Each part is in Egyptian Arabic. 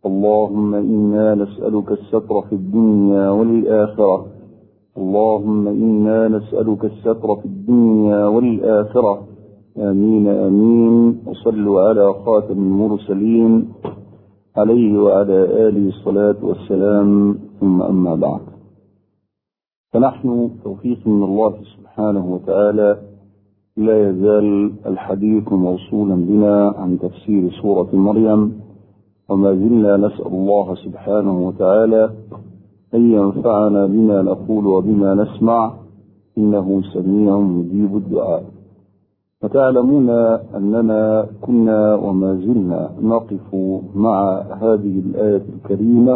اللهم إنا نسألك الستر في الدنيا والآخرة اللهم إنا نسألك الستر في الدنيا والآخرة آمين آمين وصلوا على خاتم المرسلين عليه وعلى آله الصلاة والسلام ثم أما بعد فنحن توفيق من الله سبحانه وتعالى لا يزال الحديث موصولا بنا عن تفسير سورة مريم وما زلنا نسأل الله سبحانه وتعالى أن ينفعنا بما نقول وبما نسمع إنه سميع مجيب الدعاء فتعلمون أننا كنا وما زلنا نقف مع هذه الآية الكريمة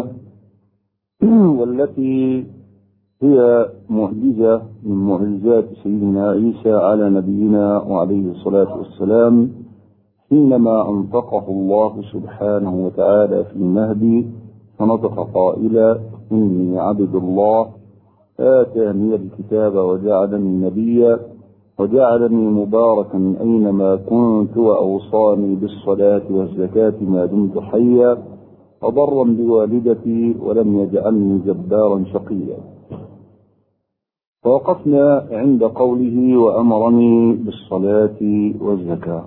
والتي هي معجزة من معجزات سيدنا عيسى على نبينا وعليه الصلاة والسلام حينما أنطقه الله سبحانه وتعالى في المهدي فنطق قائلا إني عبد الله آتاني الكتاب وجعلني نبيا وجعلني مباركا أينما كنت وأوصاني بالصلاة والزكاة ما دمت حيا وبرا بوالدتي ولم يجعلني جبارا شقيا ووقفنا عند قوله وأمرني بالصلاة والزكاة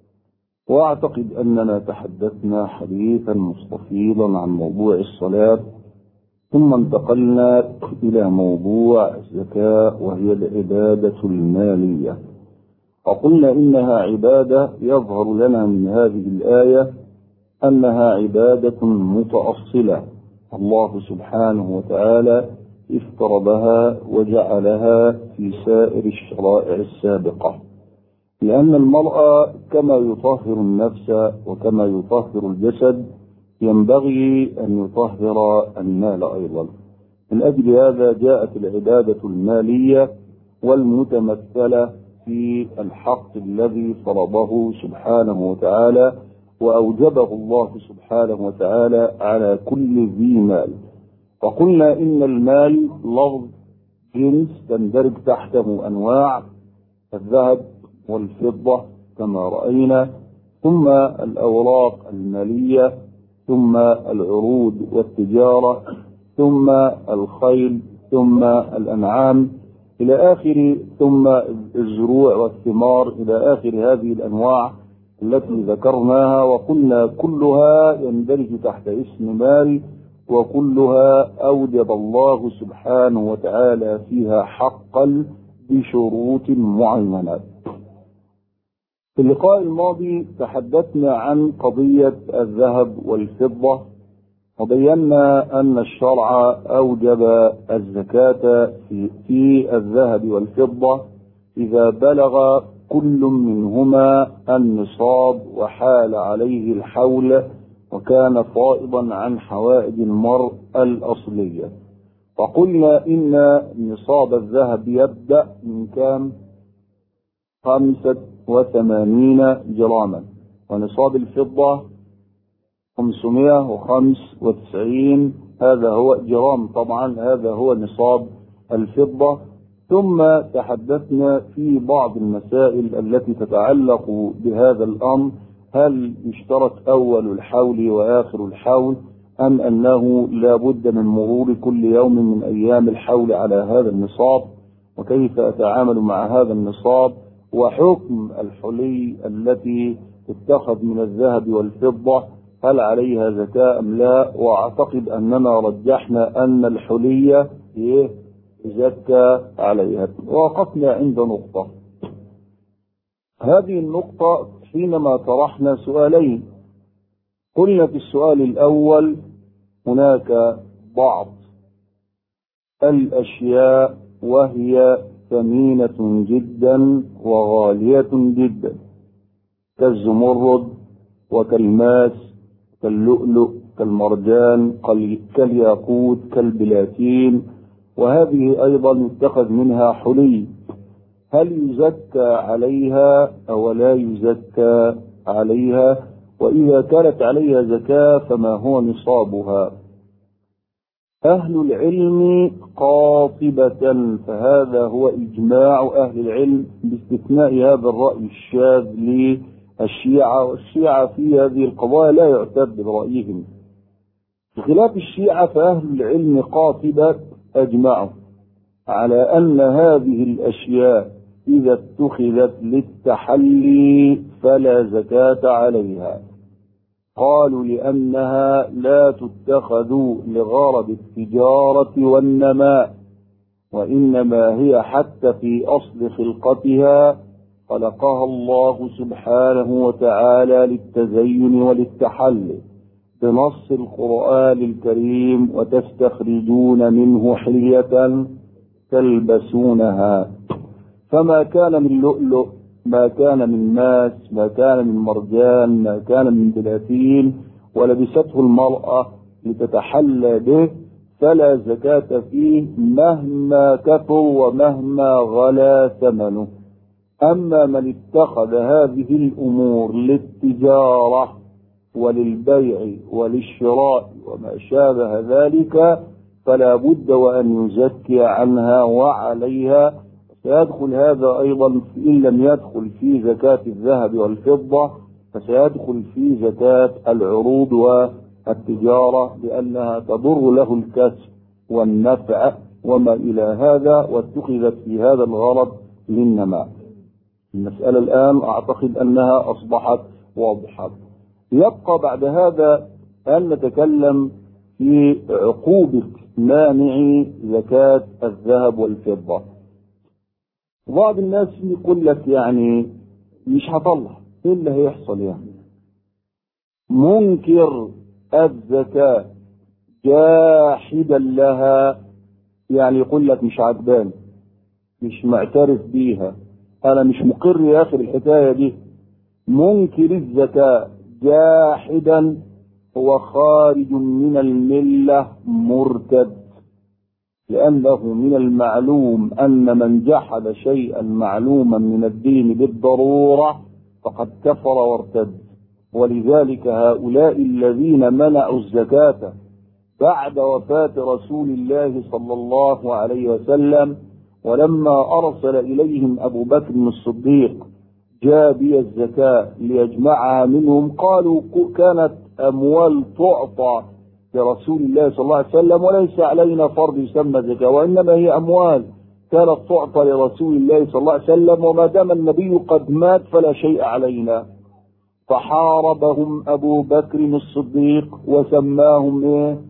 وأعتقد أننا تحدثنا حديثا مستفيضا عن موضوع الصلاة ثم انتقلنا إلى موضوع الزكاة وهي العبادة المالية وقلنا إنها عبادة يظهر لنا من هذه الآية أنها عبادة متأصلة الله سبحانه وتعالى افترضها وجعلها في سائر الشرائع السابقة لأن المرأة كما يطهر النفس وكما يطهر الجسد ينبغي أن يطهر المال أيضا من أجل هذا جاءت العبادة المالية والمتمثلة في الحق الذي فرضه سبحانه وتعالى وأوجبه الله سبحانه وتعالى على كل ذي مال وقلنا إن المال لفظ جنس تندرج تحته أنواع الذهب والفضة كما رأينا ثم الأوراق المالية ثم العروض والتجارة ثم الخيل ثم الأنعام إلى آخر ثم الزروع والثمار إلى آخر هذه الأنواع التي ذكرناها وقلنا كلها يندرج تحت اسم مال وكلها أوجب الله سبحانه وتعالى فيها حقا بشروط معينة في اللقاء الماضي تحدثنا عن قضية الذهب والفضة وبينا أن الشرع أوجب الزكاة في, في الذهب والفضة إذا بلغ كل منهما النصاب وحال عليه الحول وكان فائضا عن حوائج المرء الأصلية وقلنا إن نصاب الذهب يبدأ من كام خمسة وثمانين جراما ونصاب الفضة خمسمائة وخمس وتسعين هذا هو جرام طبعا هذا هو نصاب الفضة ثم تحدثنا في بعض المسائل التي تتعلق بهذا الأمر هل يشترط أول الحول وآخر الحول أم أنه لا بد من مرور كل يوم من أيام الحول على هذا النصاب وكيف أتعامل مع هذا النصاب وحكم الحلي التي تتخذ من الذهب والفضة هل عليها زكاة أم لا وأعتقد أننا رجحنا أن الحلية زكى عليها ووقفنا عند نقطة هذه النقطة حينما طرحنا سؤالين قلنا في السؤال الأول هناك بعض الأشياء وهي ثمينة جدا وغالية جدا كالزمرد وكالماس كاللؤلؤ كالمرجان كالياقوت كالبلاتين وهذه أيضا يتخذ منها حلي هل يزكى عليها أو لا يزكى عليها وإذا كانت عليها زكاة فما هو نصابها أهل العلم قاطبة فهذا هو إجماع أهل العلم باستثناء هذا الرأي الشاذ للشيعة والشيعة في هذه القضايا لا يعتد برأيهم بخلاف الشيعة فأهل العلم قاطبة أجمعوا على أن هذه الأشياء إذا اتخذت للتحلي فلا زكاة عليها قالوا لأنها لا تتخذ لغرض التجارة والنماء وإنما هي حتى في أصل خلقتها خلقها الله سبحانه وتعالى للتزين وللتحلي بنص القرآن الكريم وتستخرجون منه حلية تلبسونها فما كان من لؤلؤ ما كان من ماس ما كان من مرجان ما كان من بلاتين ولبسته المرأة لتتحلى به فلا زكاة فيه مهما كثر ومهما غلا ثمنه أما من اتخذ هذه الأمور للتجارة وللبيع وللشراء وما شابه ذلك فلا بد وأن يزكي عنها وعليها سيدخل هذا أيضا إن لم يدخل في زكاة الذهب والفضة فسيدخل في زكاة العروض والتجارة لأنها تضر له الكسب والنفع وما إلى هذا واتخذت في هذا الغرض للنماء المسألة الآن أعتقد أنها أصبحت واضحة يبقى بعد هذا أن نتكلم في عقوبة مانع زكاة الذهب والفضة بعض الناس يقول لك يعني مش هطلع ايه اللي هيحصل يعني منكر الزكاة جاحدا لها يعني يقول لك مش عجباني مش معترف بيها انا مش مقر يا اخي الحكايه دي منكر الزكاه جاحدا هو خارج من المله مرتد لانه من المعلوم ان من جحد شيئا معلوما من الدين بالضروره فقد كفر وارتد ولذلك هؤلاء الذين منعوا الزكاه بعد وفاه رسول الله صلى الله عليه وسلم ولما أرسل إليهم أبو بكر الصديق جابي الزكاة ليجمعها منهم قالوا كانت أموال تعطى لرسول الله صلى الله عليه وسلم وليس علينا فرض يسمى زكاة وإنما هي أموال كانت تعطى لرسول الله صلى الله عليه وسلم وما دام النبي قد مات فلا شيء علينا فحاربهم أبو بكر الصديق وسماهم إيه؟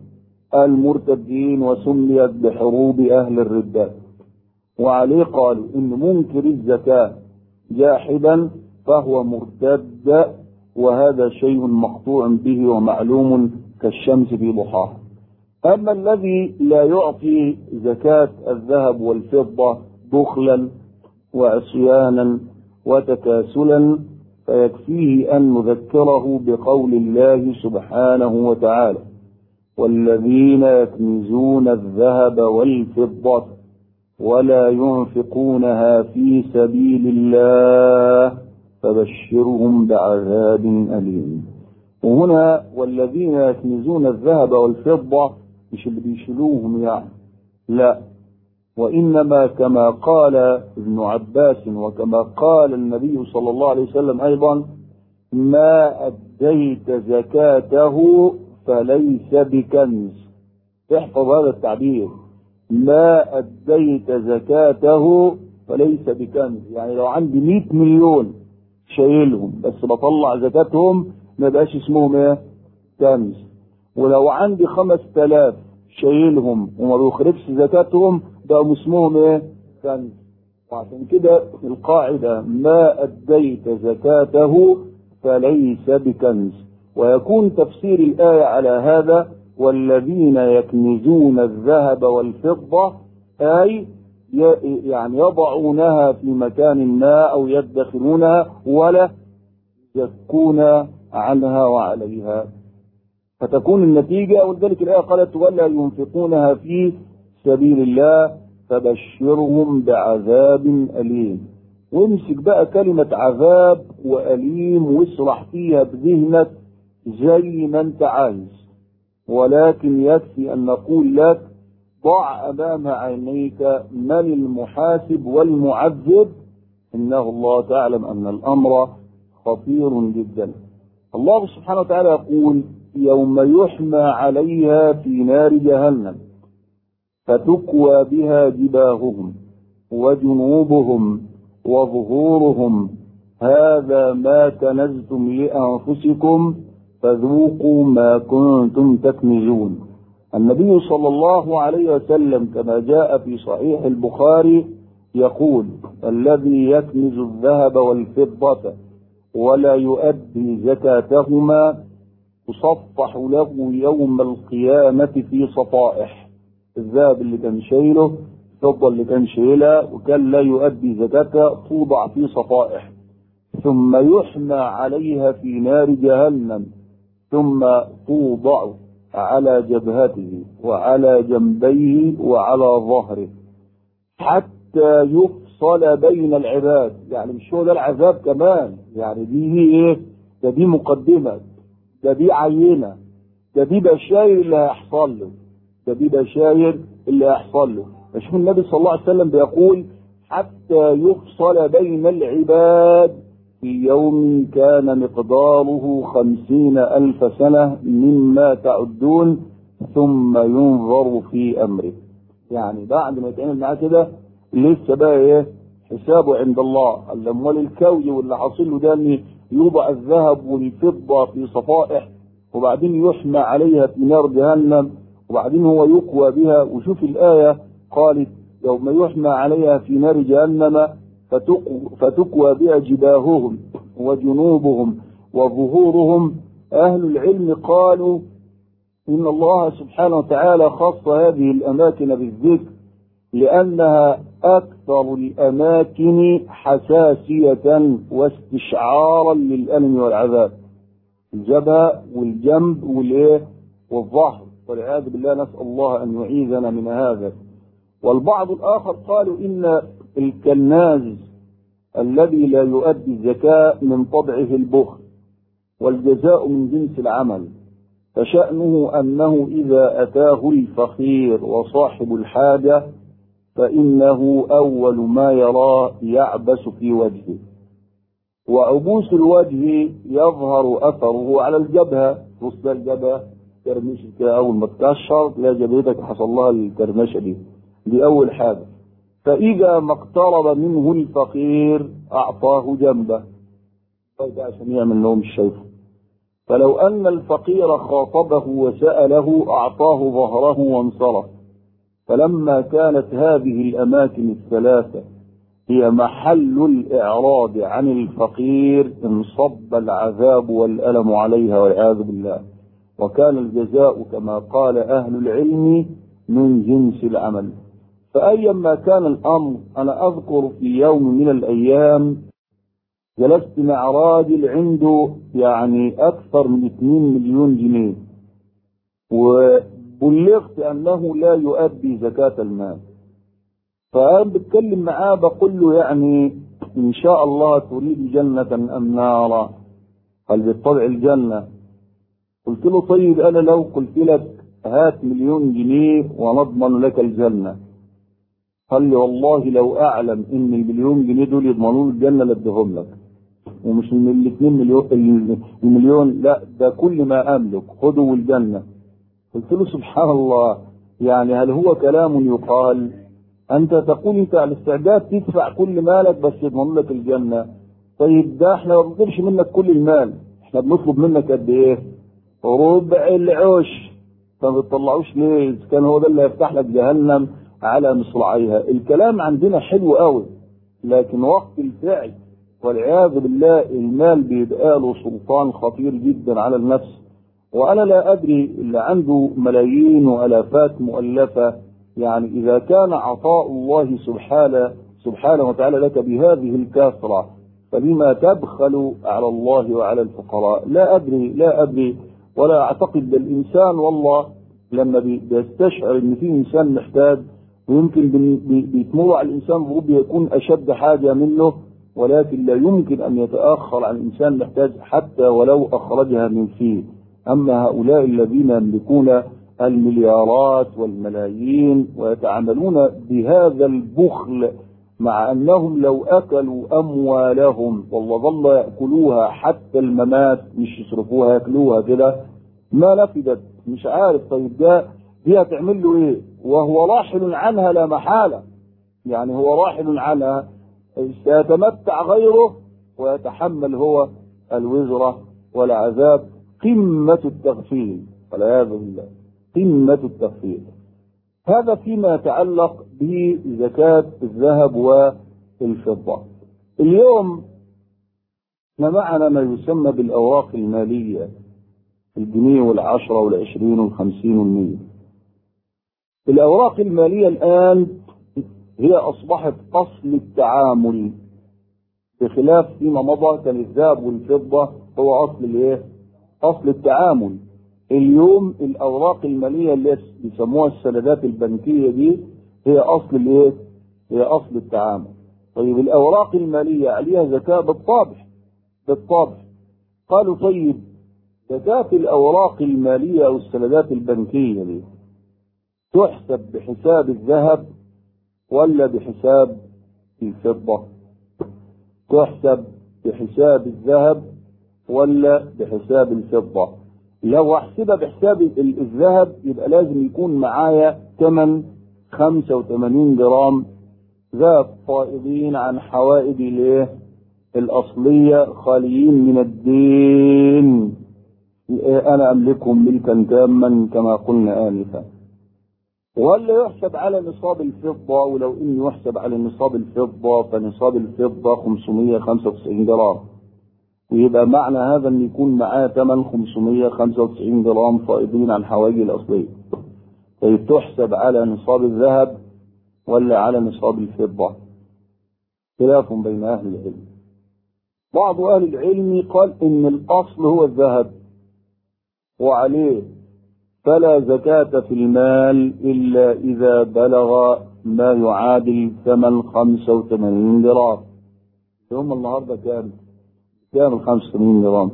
المرتدين وسميت بحروب أهل الردة وعليه قالوا إن منكر الزكاة جاحدا فهو مرتد وهذا شيء مقطوع به ومعلوم كالشمس في ضحاها أما الذي لا يعطي زكاة الذهب والفضة بخلا وعصيانا وتكاسلا فيكفيه أن نذكره بقول الله سبحانه وتعالى والذين يكنزون الذهب والفضة ولا ينفقونها في سبيل الله فبشرهم بعذاب أليم وهنا والذين يكنزون الذهب والفضة مش اللي بيشيلوهم يعني لا وإنما كما قال ابن عباس وكما قال النبي صلى الله عليه وسلم أيضا ما أديت زكاته فليس بكنز احفظ هذا التعبير ما أديت زكاته فليس بكنز يعني لو عندي 100 مليون شايلهم بس بطلع زكاتهم ما يبقاش اسمهم ايه كنز ولو عندي 5000 شايلهم وما بيخرجش زكاتهم بقوا اسمهم ايه كنز وعشان كده القاعدة ما أديت زكاته فليس بكنز ويكون تفسير الآية على هذا والذين يكنزون الذهب والفضة أي يعني يضعونها في مكان ما أو يدخرونها ولا يزكون عنها وعليها فتكون النتيجة ولذلك الآية قالت ولا ينفقونها في سبيل الله فبشرهم بعذاب أليم وامسك بقى كلمة عذاب وأليم واسرح فيها بذهنك زي ما انت عايز ولكن يكفي أن نقول لك ضع أمام عينيك من المحاسب والمعذب إنه الله تعلم أن الأمر خطير جدا الله سبحانه وتعالى يقول يوم يحمى عليها في نار جهنم فتكوى بها جباههم وجنوبهم وظهورهم هذا ما كنزتم لأنفسكم فذوقوا ما كنتم تكنزون النبي صلى الله عليه وسلم كما جاء في صحيح البخاري يقول الذي يكنز الذهب والفضة ولا يؤدي زكاتهما تصفح له يوم القيامة في صفائح الذهب اللي كان شايله الفضة اللي كان شايلها وكان لا يؤدي زكاتها توضع في صفائح ثم يحمى عليها في نار جهنم ثم توضع على جبهته وعلى جنبيه وعلى ظهره حتى يفصل بين العباد يعني مش هو ده العذاب كمان يعني دي هي ايه ده دي مقدمة ده دي عينة ده دي بشاير اللي هيحصل له ده دي بشاير اللي هيحصل له فشوف النبي صلى الله عليه وسلم بيقول حتى يفصل بين العباد في يوم كان مقداره خمسين ألف سنة مما تعدون ثم ينظر في أمره يعني بعد ما يتعمل معاه كده لسه بقى ايه حسابه عند الله الاموال الكوي واللي حاصل له ده ان يوضع الذهب والفضه في صفائح وبعدين يحمى عليها في نار جهنم وبعدين هو يقوى بها وشوف الايه قالت يوم يحمى عليها في نار جهنم فتكوى بها جباههم وجنوبهم وظهورهم اهل العلم قالوا ان الله سبحانه وتعالى خص هذه الاماكن بالذكر لأنها أكثر الأماكن حساسية واستشعارا للألم والعذاب الجبهة والجنب والإيه والظهر والعياذ بالله نسأل الله أن يعيذنا من هذا والبعض الآخر قالوا إن الكناز الذي لا يؤدي الزكاة من طبعه البخل والجزاء من جنس العمل فشأنه أنه إذا أتاه الفقير وصاحب الحاجة فإنه أول ما يراه يعبس في وجهه وعبوس الوجه يظهر أثره على الجبهة وسط الجبهة ترميش كده أول ما تكشر تلاقي جبهتك حصل لها الكرمشة دي دي أول حاجة فإذا ما اقترب منه الفقير أعطاه جنبه طيب عشان يعمل لهم الشيطان فلو أن الفقير خاطبه وسأله أعطاه ظهره وانصرف فلما كانت هذه الأماكن الثلاثة هي محل الإعراض عن الفقير انصب العذاب والألم عليها والعياذ بالله وكان الجزاء كما قال أهل العلم من جنس العمل فأيما كان الأمر أنا أذكر في يوم من الأيام جلست مع راجل عنده يعني أكثر من 2 مليون جنيه وبلغت أنه لا يؤدي زكاة المال فأنا بتكلم معاه بقول له يعني إن شاء الله تريد جنة أم نارا قال بالطبع الجنة قلت له طيب أنا لو قلت لك هات مليون جنيه ونضمن لك الجنة قال لي والله لو أعلم إن المليون جنيه دول يضمنوا لي الجنة لاديهم لك ومش من الاثنين مليون المليون لا ده كل ما أملك خذوا الجنة قلت له سبحان الله يعني هل هو كلام يقال أنت تقول أنت على استعداد تدفع كل مالك بس يضمن لك الجنة طيب ده احنا ما بنطلبش منك كل المال احنا بنطلب منك قد ايه ربع العش فما بتطلعوش ليه إذا كان هو ده اللي هيفتح لك جهنم على مصراعيها الكلام عندنا حلو قوي لكن وقت الفعل والعياذ بالله المال بيبقى له سلطان خطير جدا على النفس وانا لا ادري اللي عنده ملايين والافات مؤلفه يعني اذا كان عطاء الله سبحانه سبحانه وتعالى لك بهذه الكثره فلما تبخل على الله وعلى الفقراء لا ادري لا ادري ولا اعتقد الانسان والله لما بيستشعر ان في انسان محتاج ويمكن بيتمر على الانسان ظروف يكون اشد حاجه منه ولكن لا يمكن ان يتاخر عن الانسان محتاج حتى ولو اخرجها من فيه اما هؤلاء الذين يملكون المليارات والملايين ويتعاملون بهذا البخل مع انهم لو اكلوا اموالهم والله ظل ياكلوها حتى الممات مش يصرفوها ياكلوها كده ما نفدت مش عارف طيب ده دي هتعمل له ايه وهو راحل عنها لا محالة يعني هو راحل عنها سيتمتع غيره ويتحمل هو الوزرة والعذاب قمة التغفيل والعياذ بالله قمة التغفيل هذا فيما يتعلق بزكاة الذهب والفضة اليوم معنا ما يسمى بالأوراق المالية الجنيه والعشرة والعشرين والخمسين والمية الأوراق المالية الآن هي أصبحت أصل التعامل بخلاف فيما مضى كان الذهب والفضة هو أصل الإيه؟ أصل التعامل اليوم الأوراق المالية اللي بيسموها السندات البنكية دي هي أصل الإيه؟ هي أصل التعامل طيب الأوراق المالية عليها زكاة بالطبع بالطبع قالوا طيب زكاة الأوراق المالية أو السندات البنكية دي تحسب بحساب الذهب ولا بحساب الفضة تحسب بحساب الذهب ولا بحساب الفضة لو احسبها بحساب الذهب يبقى لازم يكون معايا ثمن 85 جرام ذهب فائضين عن حوائج الايه الاصليه خاليين من الدين انا املكهم ملكا تاما كما قلنا انفا ولا يحسب على نصاب الفضة ولو إن يحسب على نصاب الفضة فنصاب الفضة 595 جرام ويبقى معنى هذا أن يكون معاه ثمن 595 جرام فائضين عن حواجي الأصلية طيب تحسب على نصاب الذهب ولا على نصاب الفضة خلاف بين أهل العلم بعض أهل العلم قال إن الأصل هو الذهب وعليه فلا زكاة في المال إلا إذا بلغ ما يعادل ثمن 85 جرام يوم النهارده كام؟ كام ال 85 جرام؟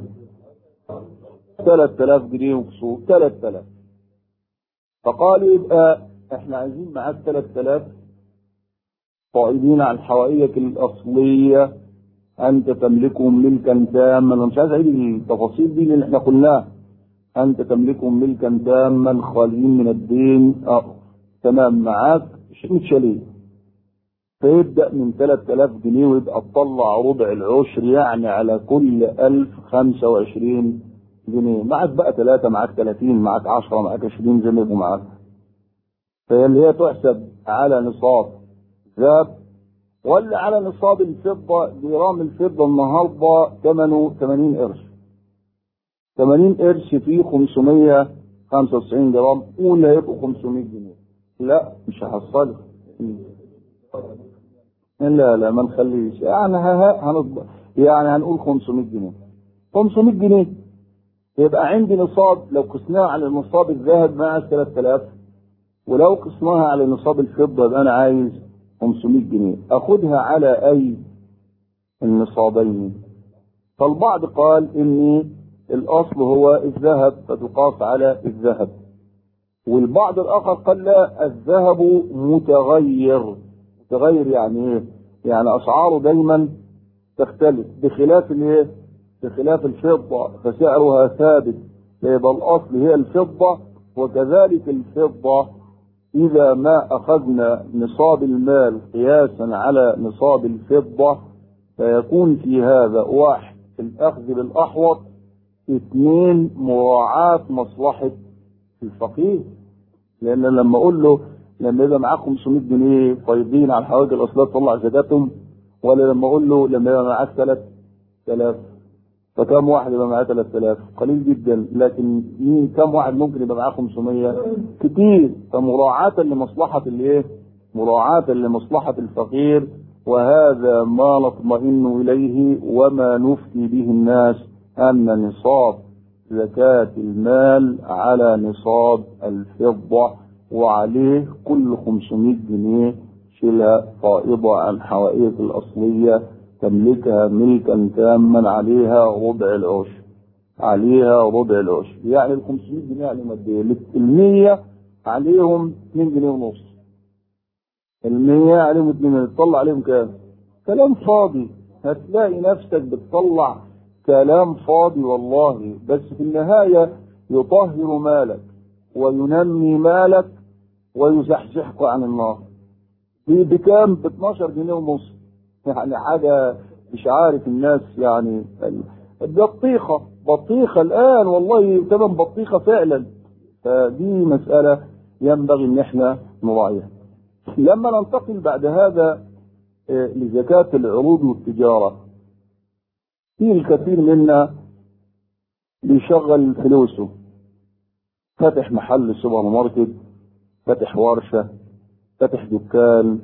3000 جنيه وكسور 3000 فقالوا يبقى احنا عايزين معاك 3000 قائدين عن حوائجك الأصلية أنت تملكهم ملكا تاما أنا مش عايز أعيد التفاصيل دي اللي احنا قلناها أنت تملكهم ملكا تاما خاليين من الدين أه. تمام معاك 20 شاليه فيبدأ من 3000 جنيه ويبقى تطلع ربع العشر يعني على كل 1000 25 جنيه معاك بقى ثلاثة معاك 30 معاك 10 معاك 20 زي ما يبقوا معاك فهي اللي هي تحسب على نصاب ذهب ولا على نصاب الفضة جرام الفضة النهارده ثمنه 80 قرش 80 قرش فيه 595 جرام قول هيبقوا 500 جنيه لا مش هحصلك لا لا ما نخليش يعني هنطبع يعني هنقول 500 جنيه 500 جنيه يبقى عندي نصاب لو قسناها على نصاب الذهب معايا 3000 ولو قسناها على نصاب الفضه يبقى انا عايز 500 جنيه اخدها على اي النصابين فالبعض قال ان الاصل هو الذهب فتقاس على الذهب والبعض الاخر قال لا الذهب متغير متغير يعني ايه يعني اسعاره دايما تختلف بخلاف الايه بخلاف الفضه فسعرها ثابت فيبقى الاصل هي الفضه وكذلك الفضه اذا ما اخذنا نصاب المال قياسا على نصاب الفضه فيكون في هذا واحد الاخذ بالاحوط اثنين مراعاة مصلحة الفقير لأن لما أقول له لما يبقى معاه 500 جنيه فايضين على الحوائج الأصلية تطلع زكاتهم ولا لما أقول له لما يبقى معاه 3000 فكم واحد يبقى معاه 3000 قليل جدا لكن مين كم واحد ممكن يبقى معاه 500 كتير فمراعاة لمصلحة الايه؟ مراعاة لمصلحة الفقير وهذا ما نطمئن إليه وما نفتي به الناس أن نصاب زكاة المال على نصاب الفضة وعليه كل 500 جنيه شيلها فائضة عن حوائج الأصلية تملكها ملكا تاما عليها ربع العشر عليها ربع العشر يعني ال 500 جنيه عليهم قد ايه؟ ال 100 عليهم 2 جنيه ونص ال 100 عليهم 2 جنيه تطلع عليهم كام؟ كلام فاضي هتلاقي نفسك بتطلع كلام فاضي والله بس في النهاية يطهر مالك وينمي مالك ويزحزحك عن النار دي بكام ب 12 جنيه ونص يعني حاجه مش عارف الناس يعني بطيخه بطيخه الان والله ثمن بطيخه فعلا فدي مساله ينبغي ان احنا نراعيها لما ننتقل بعد هذا لزكاه العروض والتجاره في الكثير منا بيشغل فلوسه فاتح محل سوبر ماركت فاتح ورشة فاتح دكان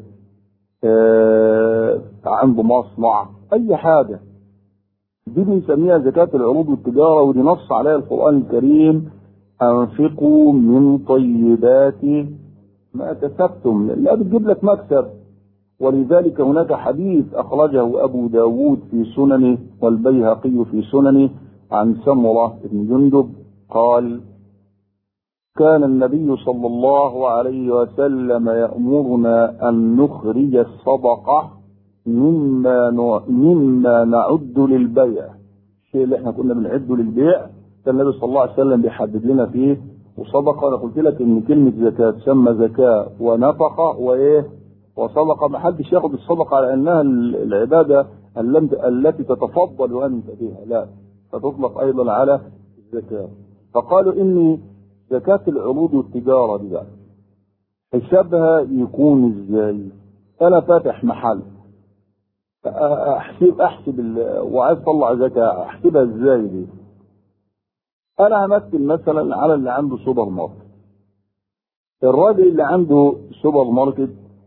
آه عنده مصنع أي حاجة دي بنسميها زكاة العروض والتجارة ودي نص عليها القرآن الكريم أنفقوا من طيبات ما كسبتم لا بتجيب لك مكسب ولذلك هناك حديث أخرجه أبو داود في سننه والبيهقي في سننه عن سمرة بن جندب قال كان النبي صلى الله عليه وسلم يأمرنا أن نخرج الصدقة مما مما نعد للبيع الشيء اللي احنا كنا بنعده للبيع كان النبي صلى الله عليه وسلم بيحدد لنا فيه وصدقة أنا قلت لك إن كلمة زكاة تسمى زكاة ونفقة وإيه وصدقة ما حدش ياخد الصدقة على أنها العبادة التي تتفضل أنت بها لا فتطلق أيضا على الزكاة فقالوا إني زكاة العروض والتجارة دي بقى حسابها يكون ازاي؟ أنا فاتح محل أحسب أحسب وعايز أطلع زكاة أحسبها ازاي دي؟ أنا همثل مثلا على اللي عنده سوبر ماركت الراجل اللي عنده سوبر ماركت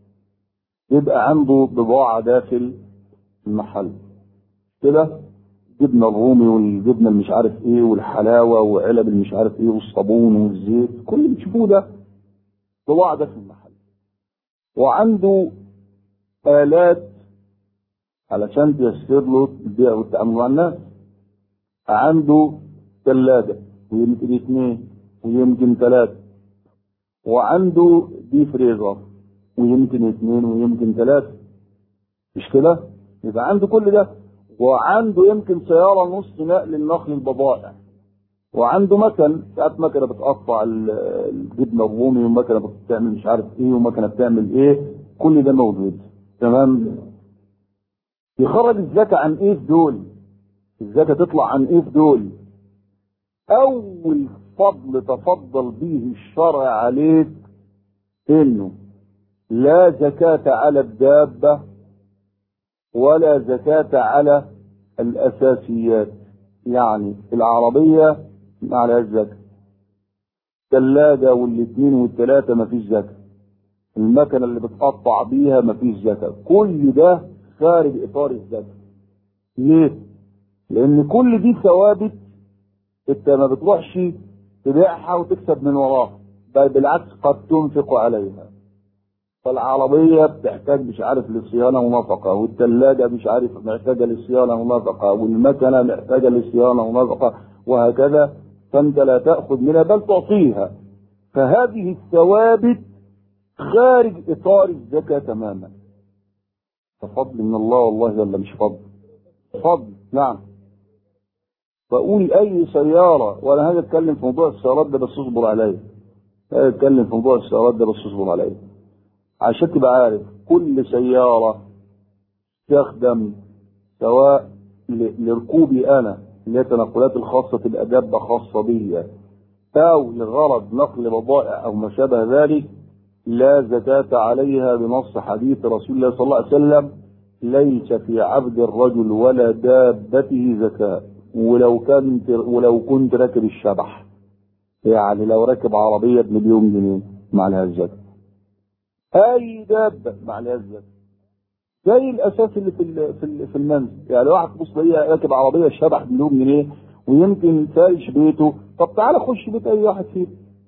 يبقى عنده بضاعة داخل المحل كده الجبنة الرومي والجبنة المش عارف ايه والحلاوة وعلب المش عارف ايه والصابون والزيت كل اللي بتشوفوه ده بضاعة داخل المحل وعنده آلات علشان تيسر له البيع والتعامل مع الناس عنده ثلاجة ويمكن اثنين ويمكن ثلاثة وعنده دي فريزر ويمكن اثنين ويمكن ثلاثة مش كده؟ يبقى عنده كل ده وعنده يمكن سيارة نص نقل النقل البضائع وعنده مكن ساعات مكنة بتقطع الجبنة الرومي ومكنة بتعمل مش عارف ايه ومكنة بتعمل ايه كل ده موجود تمام يخرج الزكاة عن ايه في دول الزكاة تطلع عن ايه في دول اول فضل تفضل به الشرع عليك انه لا زكاة على الدابة ولا زكاة على الأساسيات يعني العربية ما عليها الزكاة الثلاجة والاثنين والثلاثة ما فيش زكاة المكنة اللي بتقطع بيها ما فيش زكاة كل ده خارج إطار الزكاة ليه؟ لأن كل دي ثوابت أنت ما بتروحش تبيعها وتكسب من وراها بل بالعكس قد تنفق عليها فالعربية بتحتاج مش عارف لصيانة ونفقة والثلاجة مش عارف محتاجة لصيانة ونفقة والمكنة محتاجة لصيانة ونفقة وهكذا فأنت لا تأخذ منها بل تعطيها فهذه الثوابت خارج إطار الزكاة تماما فضل من الله والله ولا مش فضل فضل نعم فقول أي سيارة وأنا هاجي أتكلم في موضوع السيارات ده بس اصبر عليا هاجي أتكلم في موضوع السيارات ده بس اصبر عليا عشان تبقى عارف كل سيارة تستخدم سواء لركوبي أنا اللي هي التنقلات الخاصة تبقى دابة خاصة بيا أو لغرض نقل بضائع أو ما شابه ذلك لا زكاة عليها بنص حديث رسول الله صلى الله عليه وسلم ليس في عبد الرجل ولا دابته زكاة ولو كنت ولو كنت راكب الشبح يعني لو راكب عربية بمليون جنيه ما عليها الزكاة اي دابه مع الزكاه زي الاساس اللي في في في المنزل يعني واحد تبص ليا راكب عربيه شبح مليون جنيه ويمكن فارش بيته طب تعالى خش بيت اي واحد فينا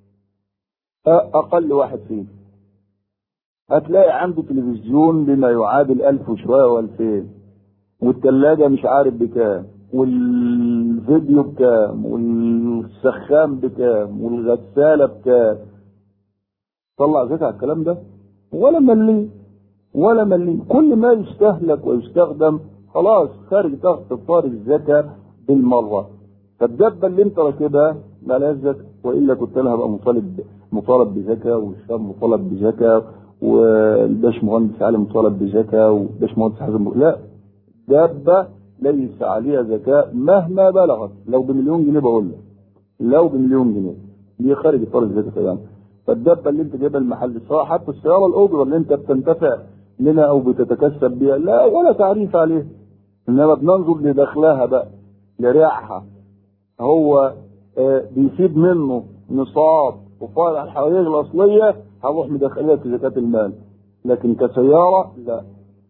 اقل واحد فينا هتلاقي عنده تلفزيون بما يعادل ألف وشوية وألفين والثلاجة مش عارف بكام والفيديو بكام والسخان بكام والغسالة بكام طلع زكاة على الكلام ده ولا ملي ولا ملي كل ما يستهلك ويستخدم خلاص خارج تحت اطار الزكاة بالمرة فالدبة اللي انت راكبها ما عليهاش زكاه والا كنت انا هبقى مطالب مطالب بزكاه والشام مطالب بزكاه والباش مهندس علي مطالب بزكاه والباش مهندس حازم لا دابه ليس عليها زكاه مهما بلغت لو بمليون جنيه بقول لك لو بمليون جنيه دي خارج اطار الزكاه يعني فالدابه اللي انت جايبها المحل سواء حتى السياره الاجره اللي انت بتنتفع منها او بتتكسب بها لا ولا تعريف عليه انما بننظر لدخلها بقى لريعها هو آه بيسيب منه نصاب وفارع الحواليه الاصليه هروح مدخلها في زكاه المال لكن كسياره لا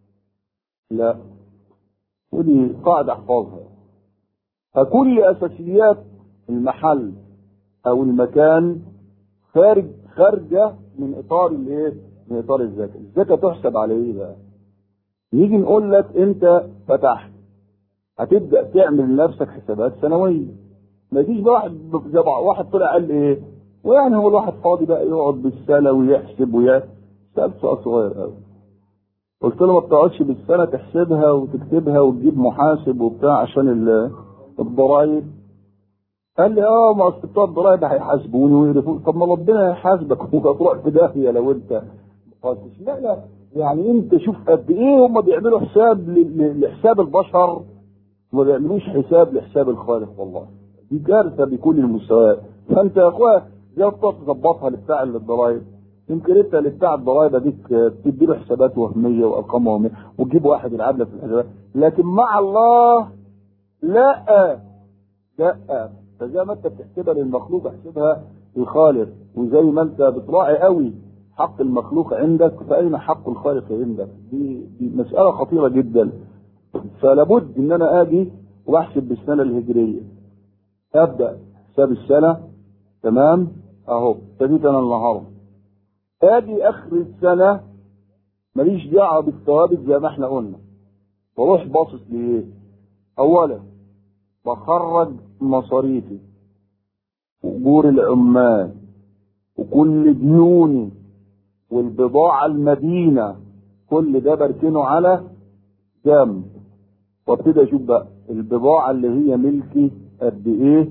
لا ودي قاعده احفظها فكل اساسيات المحل او المكان خارج خارجه من اطار الايه؟ من اطار الزكاه، الزكاه تحسب على ايه بقى؟ نيجي نقول لك انت فتحت هتبدا تعمل لنفسك حسابات سنويه ما يجيش بقى واحد زي بعض واحد طلع قال ايه؟ ويعني هو الواحد فاضي بقى يقعد بالسنه ويحسب ويحسب سألت سؤال صغير قوي قلت له ما بتقعدش بالسنه تحسبها وتكتبها وتجيب محاسب وبتاع عشان الضرايب قال لي اه ما اصل بتوع الضرايب هيحاسبوني ويقرفوني طب ما ربنا هيحاسبك وهتروح في داهيه لو انت قلتش لا لا يعني انت شوف قد ايه هم بيعملوا حساب لحساب البشر وما بيعملوش حساب لحساب الخالق والله دي كارثه بكل المستويات فانت يا اخويا زي تظبطها لبتاع الضرايب يمكن انت اللي بتاع الضرايب اديك تدي له حسابات وهميه وارقام وهميه وتجيب واحد يلعب لك في الحسابات لكن مع الله لا لا فزي ما انت بتحسبها للمخلوق احسبها للخالق وزي ما انت بتراعي قوي حق المخلوق عندك فاين حق الخالق عندك دي, دي مساله خطيره جدا فلابد ان انا اجي واحسب بالسنه الهجريه ابدا حساب السنه تمام اهو ابتديت انا النهارده اجي اخر السنه ماليش دعوه بالثوابت زي ما احنا قلنا واروح باصص لايه اولا بخرج مصاريفي واجور العمال وكل ديوني والبضاعة المدينة كل ده بركنه على جنب وابتدي اشوف بقى البضاعة اللي هي ملكي قد ايه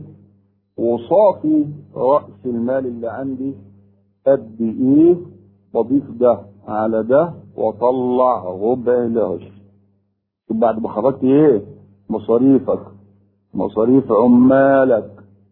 وصافي رأس المال اللي عندي قد ايه بضيف ده على ده واطلع ربع العشر بعد ما خرجت ايه مصاريفك مصاريف عمالك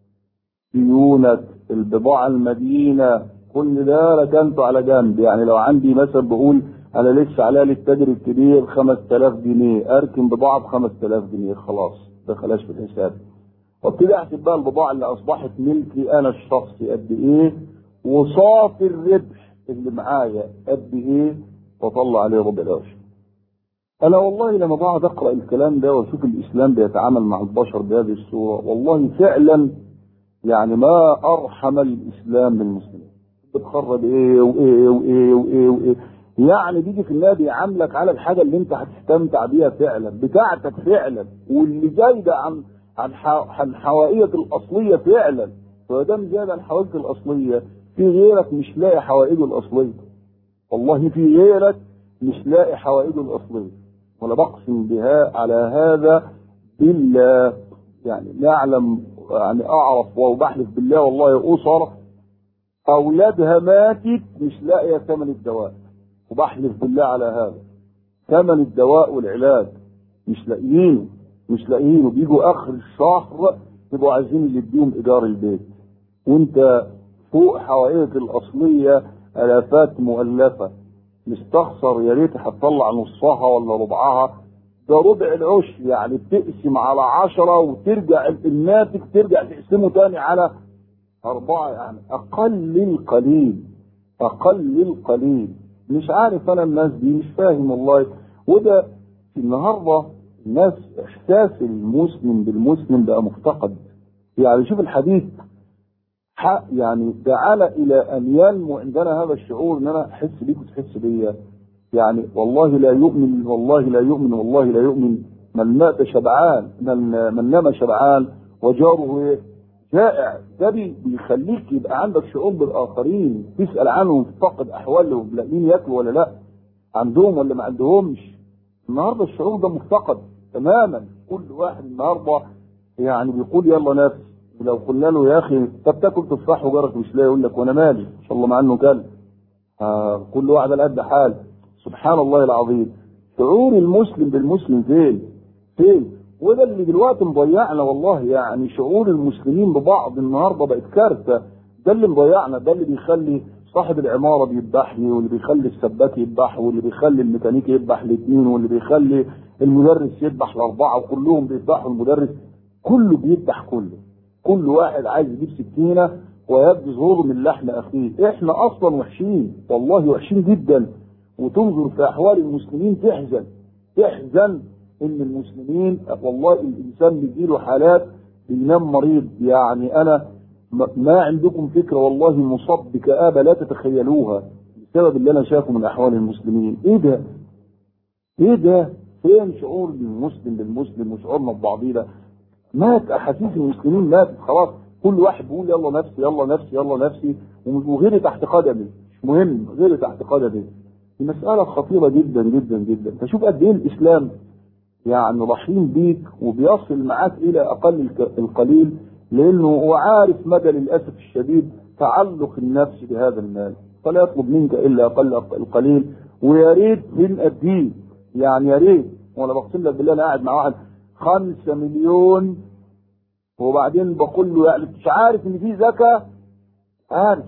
ديونك البضاعة المدينة كل ده ركنته على جنب يعني لو عندي مثلا بقول انا لسه عليا للتاجر الكبير 5000 جنيه اركن بضاعة ب 5000 جنيه خلاص دخلاش في الحساب وابتدي احسب بقى البضاعة اللي اصبحت ملكي انا الشخصي قد ايه وصافي الربح اللي معايا قد ايه واطلع عليه ربع العشر انا والله لما بقعد اقرا الكلام ده واشوف الاسلام بيتعامل مع البشر بهذه الصوره والله فعلا يعني ما ارحم الاسلام بالمسلمين بتخرج ايه وايه وايه وايه وايه يعني بيجي في النادي يعاملك على الحاجه اللي انت هتستمتع بيها فعلا بتاعتك فعلا واللي جايده عن عن عن حوائجك الاصليه فعلا فدام زاد عن حوائجك الاصليه في غيرك مش لاقي حوائجه الاصليه والله في غيرك مش لاقي حوائجه الاصليه ولا بقسم بها على هذا بالله يعني نعلم يعني اعرف وبحلف بالله والله اسر اولادها ماتت مش لاقيه ثمن الدواء وبحلف بالله على هذا ثمن الدواء والعلاج مش لاقيينه مش لاقيينه بيجوا اخر الشهر يبقوا عايزين اللي يديهم ايجار البيت وانت فوق حوائجك الاصليه الافات مؤلفه مستخسر يا ريت هتطلع نصها ولا ربعها ده ربع العشر يعني بتقسم على عشرة وترجع الناتج ترجع تقسمه تاني على أربعة يعني أقل القليل أقل القليل مش عارف أنا الناس دي مش فاهم والله وده النهاردة الناس إحساس المسلم بالمسلم بقى مفتقد يعني شوف الحديث حق يعني دعانا الى ان ينمو عندنا هذا الشعور ان انا احس بيك وتحس بيا يعني والله لا يؤمن والله لا يؤمن والله لا يؤمن من مات شبعان من من نام شبعان وجاره ايه؟ جائع ده بيخليك يبقى عندك شعور بالاخرين تسال عنهم تفقد احوالهم لاقيين ياكلوا ولا لا عندهم ولا ما عندهمش النهارده الشعور ده مفتقد تماما كل واحد النهارده يعني بيقول يلا نفسي لو قلنا له يا اخي طب تاكل تفاح وجارك مش لاقي يقول لك وانا مالي ان شاء الله مع انه كلب آه كل واحد على قد حال سبحان الله العظيم شعور المسلم بالمسلم فين فين وده اللي دلوقتي مضيعنا والله يعني شعور المسلمين ببعض النهارده بقت كارثه ده اللي مضيعنا ده اللي بيخلي صاحب العماره بيذبحني واللي بيخلي السباك يذبح واللي بيخلي الميكانيكي يذبح الاثنين واللي بيخلي المدرس يذبح الاربعه وكلهم بيذبحوا المدرس كله بيذبح كله كل واحد عايز يجيب سكينه ويبدو ظهور من لحم اخيه احنا اصلا وحشين والله وحشين جدا وتنظر في احوال المسلمين تحزن تحزن ان المسلمين والله الانسان بيجيله حالات بينام مريض يعني انا ما عندكم فكره والله مصاب بكآبه لا تتخيلوها بسبب اللي انا شايفه من احوال المسلمين ايه ده؟ ايه ده؟ فين شعور المسلم بالمسلم وشعورنا ببعضينا؟ مات احاسيس المسلمين ماتت خلاص كل واحد بيقول يلا نفسي يلا نفسي يلا نفسي وغيري تحت قدمي مش مهم غيري تحت قدمي دي مسألة خطيرة جدا جدا جدا فشوف قد ايه الاسلام يعني رحيم بيك وبيصل معاك الى اقل القليل لانه هو عارف مدى للاسف الشديد تعلق النفس بهذا المال فلا يطلب منك الا اقل القليل ويا ريت من الدين يعني يا ريت وانا بقسم لك بالله انا قاعد مع واحد خمسة مليون وبعدين بقول له يعني مش عارف ان في زكاة عارف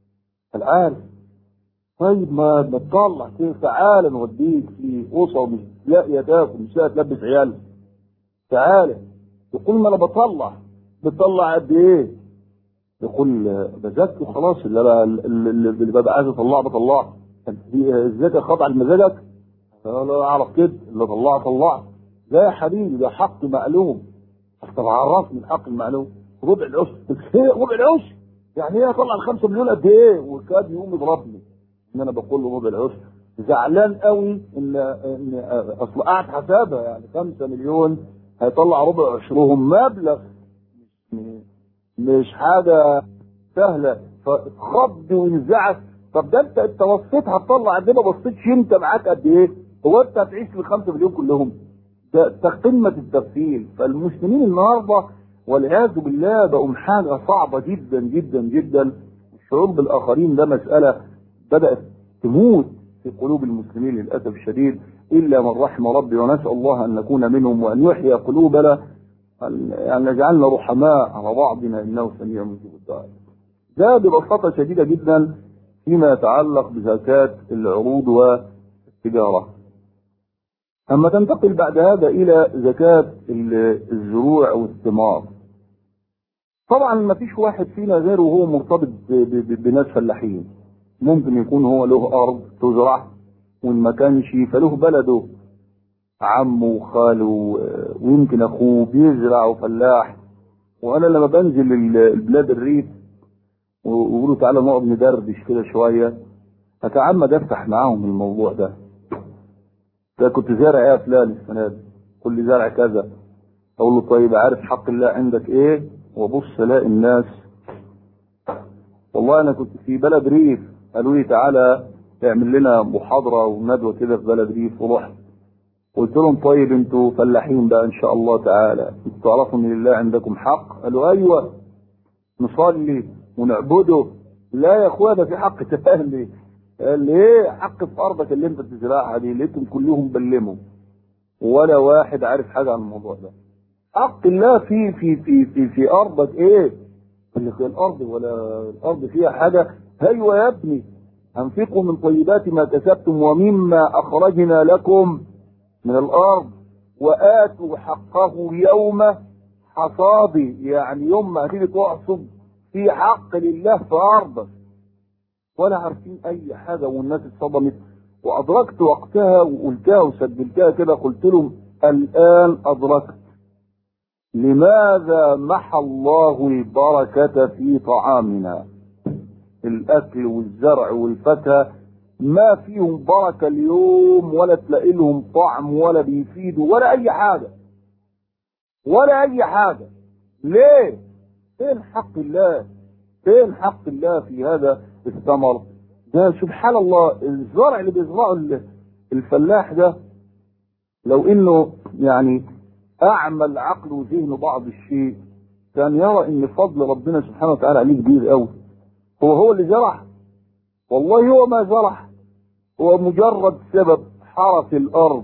العارف طيب ما بتطلع كده تعالى نوديك في قصة ومش لاقي تاكل مش لاقي تلبس عيالك تعالى يقول ما انا بطلع بتطلع قد ايه؟ يقول بزكي وخلاص اللي, أنا اللي ببقى عايز اطلعه بطلعه الزكاة خاضعة لمزاجك؟ لا اعرف كده اللي طلعه طلعه لا يا حبيبي ده حق معلوم طب عرفني الحق المعلوم ربع العشر ربع العشر يعني ايه اطلع الخمسة مليون قد ايه وكاد يقوم يضربني ان انا بقول له ربع العشر زعلان قوي ان ان اصل قاعد حسابها يعني خمسة مليون هيطلع ربع عشرهم مبلغ مش حاجة سهلة فخض وانزعج طب ده انت انت وصيت هتطلع قد ايه ما بصيتش انت معاك قد ايه هو انت هتعيش في الخمسة مليون كلهم ده قمة التغفيل فالمسلمين النهاردة والعياذ بالله بقوا حاجة صعبة جدا جدا جدا الشعور بالآخرين ده مسألة بدأت تموت في قلوب المسلمين للأسف الشديد إلا من رحم ربي ونسأل الله أن نكون منهم وأن يحيي قلوبنا أن يجعلنا رحماء على بعضنا إنه سميع مجيب الدعاء ده ببساطة شديدة جدا فيما يتعلق بزكاة العروض والتجارة أما تنتقل بعد هذا إلى زكاة الزروع أو الثمار طبعا ما فيش واحد فينا غيره وهو مرتبط بناس فلاحين ممكن يكون هو له أرض تزرع وإن ما كانش فله بلده عمه وخاله ويمكن أخوه بيزرع وفلاح وأنا لما بنزل البلاد الريف ويقولوا تعالى نقعد ندردش كده شوية أتعمد أفتح معاهم الموضوع ده ده كنت زارع ايه يا فلان السنه دي قول لي زارع كذا اقول له طيب عارف حق الله عندك ايه وابص الاقي الناس والله انا كنت في بلد ريف قالوا لي تعالى تعمل لنا محاضره وندوه كده في بلد ريف ورحت قلت لهم طيب انتوا فلاحين بقى ان شاء الله تعالى انتوا تعرفوا ان لله عندكم حق قالوا ايوه نصلي ونعبده لا يا اخويا ده في حق تاني قال لي ايه حق في ارضك اللي انت بتزرعها دي لقيتهم كلهم بلموا ولا واحد عارف حاجه عن الموضوع ده حق الله في في في في, في ارضك ايه اللي في الارض ولا الارض فيها حاجه ايوه يا ابني انفقوا من طيبات ما كسبتم ومما اخرجنا لكم من الارض واتوا حقه يوم حصادي يعني يوم ما هتيجي تحصد في حق لله في ارضك ولا عارفين اي حاجة والناس اتصدمت وادركت وقتها وقلتها وسجلتها كده قلت لهم الان ادركت لماذا محى الله البركة في طعامنا الاكل والزرع والفاكهة ما فيهم بركة اليوم ولا تلاقي لهم طعم ولا بيفيدوا ولا اي حاجة ولا اي حاجة ليه فين حق الله فين حق الله في هذا الثمر ده سبحان الله الزرع اللي بيزرعه الفلاح ده لو انه يعني اعمل عقله وذهنه بعض الشيء كان يرى ان فضل ربنا سبحانه وتعالى عليه كبير قوي هو هو اللي زرع والله هو ما زرع هو مجرد سبب حرث الارض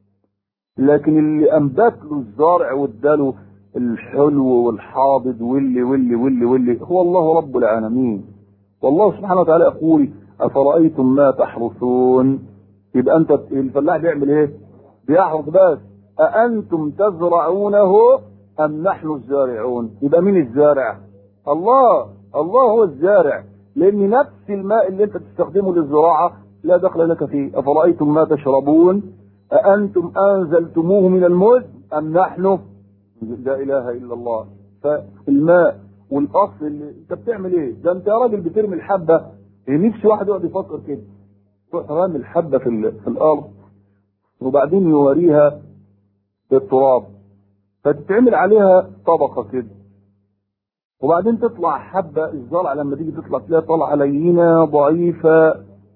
لكن اللي انبت له الزرع واداله الحلو والحاضد واللي واللي واللي واللي هو الله رب العالمين والله سبحانه وتعالى يقول افرايتم ما تحرثون يبقى انت الفلاح بيعمل ايه؟ بيحرث بس أأنتم تزرعونه أم نحن الزارعون يبقى مين الزارع الله الله هو الزارع لأن نفس الماء اللي أنت تستخدمه للزراعة لا دخل لك فيه أفرأيتم ما تشربون أأنتم أنزلتموه من المزن أم نحن لا إله إلا الله فالماء والأصل اللي أنت بتعمل إيه ده أنت يا راجل بترمي الحبة نفسي واحد يقعد يفكر كده تروح رامي الحبة في, ال- في الأرض وبعدين يوريها بالتراب فتتعمل عليها طبقة كده وبعدين تطلع حبة الزرع لما تيجي تطلع تلاقيها طالعة لينة ضعيفة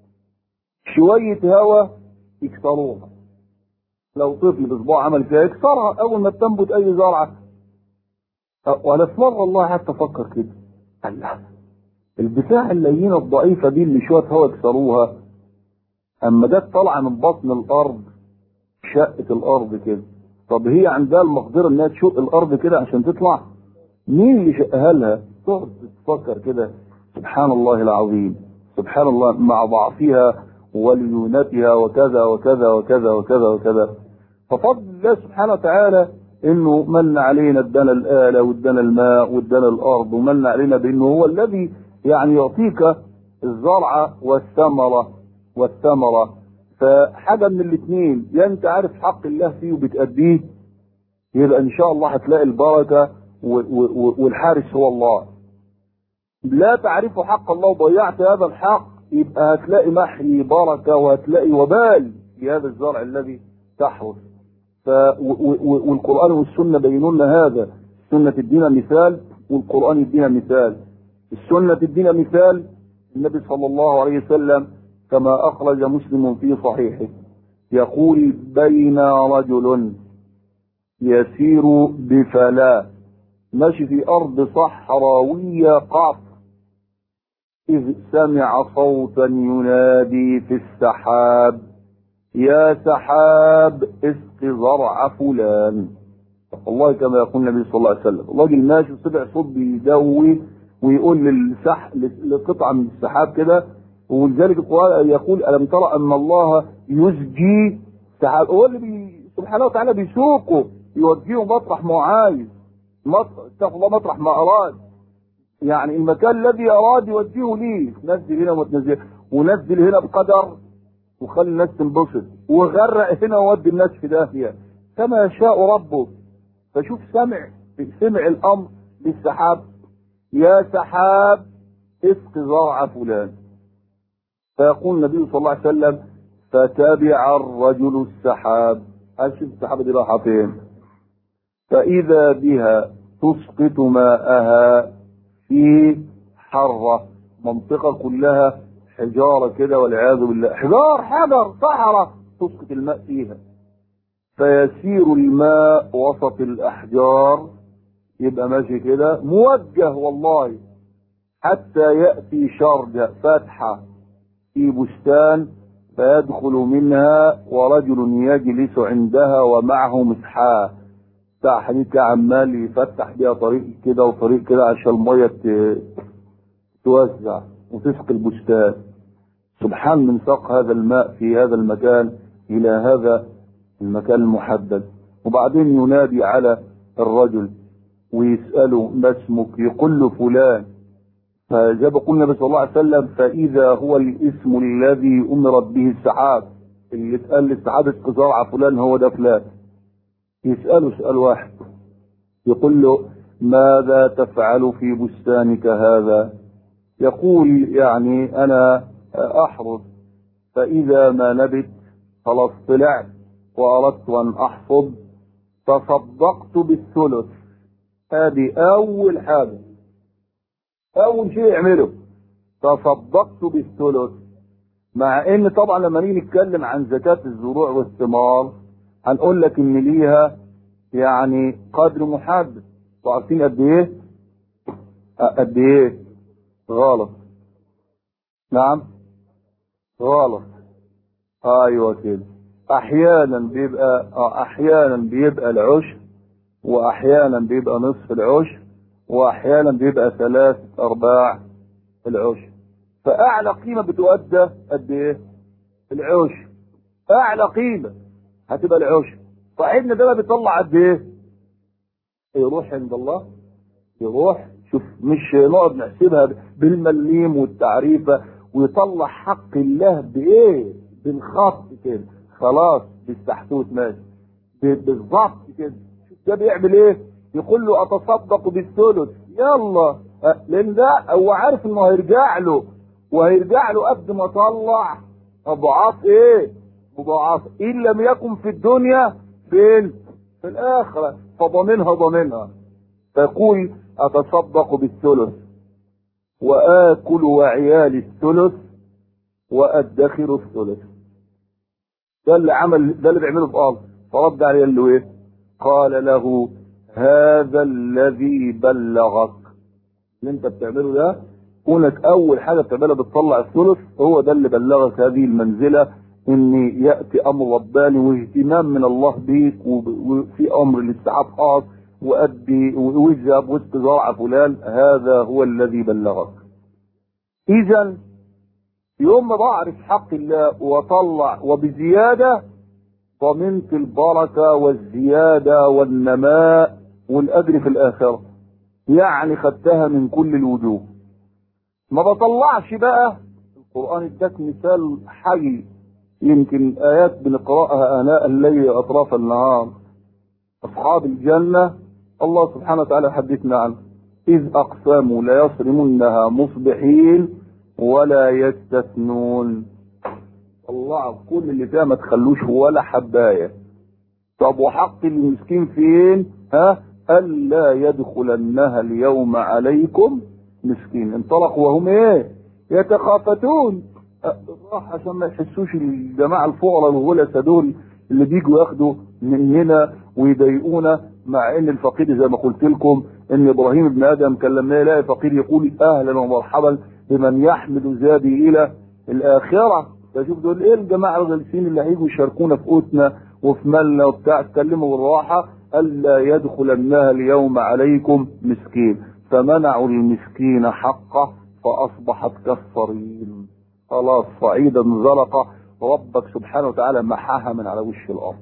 شوية هواء يكسروها لو طفل بصباع عمل فيها يكسرها أول ما تنبت أي زرعة أه، ولا في مرة والله حتى فكر كده الله البتاع اللينة الضعيفة دي اللي شوية هواء يكسروها أما جت طالعة من بطن الأرض شقت الأرض كده طب هي عندها المقدرة إنها تشق الأرض كده عشان تطلع مين اللي شقها لها؟ تقعد تفكر كده سبحان الله العظيم سبحان الله مع ضعفها وليونتها وكذا وكذا وكذا وكذا وكذا ففضل الله سبحانه وتعالى انه من علينا ادانا الاله وادانا الماء وادانا الارض ومن علينا بانه هو الذي يعني يعطيك الزرع والثمره والثمره فحاجه من الاثنين يا انت عارف حق الله فيه وبتأديه يبقى ان شاء الله هتلاقي البركه و- و- و- والحارس هو الله لا تعرف حق الله وضيعت هذا الحق يبقى هتلاقي محي بركه وهتلاقي وبال في هذا الزرع الذي تحرث ف و- و- والقران والسنه بينوا لنا هذا السنه تدينا مثال والقران يدينا مثال السنه تدينا مثال النبي صلى الله عليه وسلم كما اخرج مسلم في صحيحه يقول بين رجل يسير بفلاة ماشي في أرض صحراوية قعر إذ سمع صوتا ينادي في السحاب يا سحاب اسق زرع فلان والله كما يقول النبي صلى الله عليه وسلم الراجل ماشي وسمع صوت بيدوي ويقول للسح لقطعة من السحاب كده ولذلك القرآن يقول ألم ترى أن الله يزجي سحاب هو اللي بي سبحانه وتعالى بيسوقه يوجهه مطرح ما هو عايز مطرح استغفر الله مطرح ما أراد يعني المكان الذي أراد يوجهه ليه نزل هنا وما تنزل ونزل هنا بقدر وخلي الناس تنبسط وغرق هنا وودي الناس في داهية كما يشاء ربه فشوف سمع سمع الأمر للسحاب يا سحاب اسق زرع فلان فيقول النبي صلى الله عليه وسلم فتبع الرجل السحاب أشوف السحابة دي رايحة فين فإذا بها تسقط ماءها في حرة منطقة كلها حجارة كده والعياذ بالله حجار حجر صحراء تسقط الماء فيها فيسير الماء وسط الأحجار يبقى ماشي كده موجه والله حتى يأتي شرجة فتحة في بستان فيدخل منها ورجل يجلس عندها ومعه مسحاه بتاع حديد كده عمال يفتح بيها طريق كده وطريق كده عشان الميه ت- توزع وتسقي البستان سبحان من ساق هذا الماء في هذا المكان الى هذا المكان المحدد وبعدين ينادي على الرجل ويسأله ما اسمك يقول له فلان فزي ما قلنا النبي صلى الله عليه وسلم فإذا هو الاسم الذي أمرت به السحاب اللي اتقال للسحاب اسق زرع فلان هو ده فلان يسأله سؤال واحد يقول له ماذا تفعل في بستانك هذا يقول يعني أنا أحرث فإذا ما نبت خلاص طلعت وأردت أن أحصد تصدقت بالثلث هذه أول حاجة أول شيء يعمله تصدقت بالثلث مع ان طبعا لما نيجي نتكلم عن زكاة الزروع والثمار هنقول لك ان ليها يعني قدر محدد عارفين قد ايه قد ايه غلط نعم غلط ايوه كده احيانا بيبقى آه، احيانا بيبقى العشر واحيانا بيبقى نصف العشر واحيانا بيبقى ثلاث ارباع العشر فاعلى قيمه بتؤدى قد ايه العشر اعلى قيمه هتبقى العشر صاحبنا ده بقى بيطلع قد ايه يروح عند الله يروح شوف مش نقعد نحسبها بالمليم والتعريفه ويطلع حق الله بايه بالخط كده خلاص بالسحتوت ماشي ب- بالظبط كده شوف ده بيعمل ايه يقول له اتصدق بالثلث يلا أه، لان ده هو عارف انه هيرجع له وهيرجع له قد ما طلع اضعاف ايه مضاعفه ان لم يكن في الدنيا فين في الاخره فضامنها ضامنها فيقول اتصدق بالثلث واكل وعيالي الثلث وادخر الثلث ده اللي عمل ده اللي بيعمله في ارض فرد عليه قال له ايه قال له هذا الذي بلغك اللي انت بتعمله ده كونك اول حاجه بتعملها بتطلع الثلث هو ده اللي بلغك هذه المنزله ان ياتي امر رباني واهتمام من الله بيك وب- وفي امر الاستيعاب خاص وادي واذهب واستزرع فلان هذا هو الذي بلغك اذا يوم ما بعرف حق الله واطلع وبزياده ضمنت البركه والزياده والنماء والاجر في الاخره يعني خدتها من كل الوجوه ما بطلعش بقى القرآن اداك مثال حي يمكن آيات بنقرأها آناء الليل أطراف النهار أصحاب الجنة الله سبحانه وتعالى حدثنا عنه إذ أقسموا ليصرمنها مصبحين ولا يستثنون طلعوا كل اللي فيها ما تخلوش ولا حباية طب وحق المسكين فين ها ألا يدخلنها اليوم عليكم مسكين انطلقوا وهم ايه يتخافتون أه، راح عشان ما يحسوش الجماعة الفقراء الغلسة دول اللي بيجوا ياخدوا مننا ويضايقونا مع ان الفقير زي ما قلت لكم ان ابراهيم ابن ادم كان لما يلاقي فقير يقول اهلا ومرحبا بمن يحمل زادي الى الاخره فشوف دول ايه الجماعه الغلسين اللي هيجوا يشاركونا في قوتنا وفي مالنا وبتاع اتكلموا بالراحه الا يدخلنها اليوم عليكم مسكين فمنعوا المسكين حقه فاصبحت كالصريم خلاص صعيدا زلقه ربك سبحانه وتعالى محاها من على وش الارض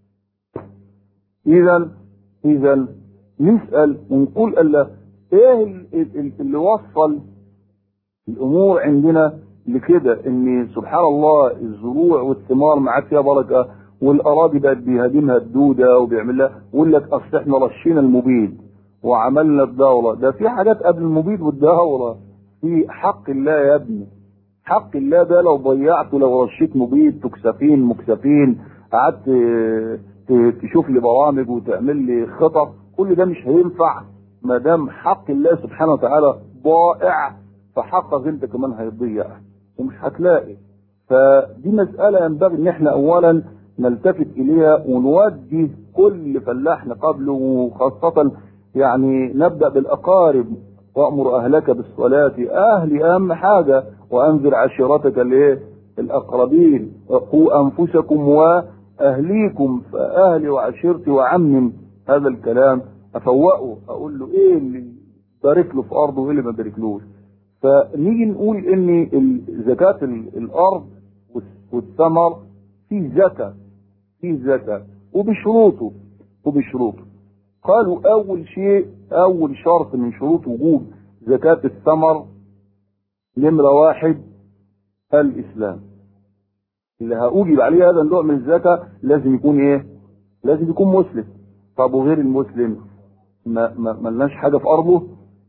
اذا اذا نسال ونقول الا ايه ال- ال- ال- اللي وصل الامور عندنا لكده ان سبحان الله الزروع والثمار ما عاد فيها بركه والاراضي بقت بيهاجمها الدوده وبيعمل لها يقول لك اصل احنا رشينا المبيد وعملنا الدوره ده في حاجات قبل المبيد والدوره في حق الله يا ابني حق الله ده لو ضيعته لو رشيت مبيد تكسفين مكسفين قعدت ت- تشوف لي برامج وتعمل لي خطط كل ده مش هينفع ما دام حق الله سبحانه وتعالى ضائع فحقك انت كمان هيضيع ومش هتلاقي فدي مسألة ينبغي ان احنا اولا نلتفت اليها ونوجه كل فلاح نقابله وخاصة يعني نبدأ بالاقارب وامر اهلك بالصلاة اهلي اهم حاجة وانذر عشيرتك الايه الاقربين قوا انفسكم واهليكم فاهلي وعشيرتي وعمم هذا الكلام افوقه اقول له ايه اللي بارك له في ارضه وايه اللي ما باركلوش فنيجي نقول ان ال- زكاة ال- الارض والس- والثمر فيه زكاة فيه زكاة وبشروطه وبشروطه قالوا اول شيء اول شرط من شروط وجوب زكاة الثمر نمرة واحد الاسلام اللي هأوجب عليه هذا النوع من الزكاة لازم يكون ايه لازم يكون مسلم طب وغير المسلم ما ما ملناش حاجة في ارضه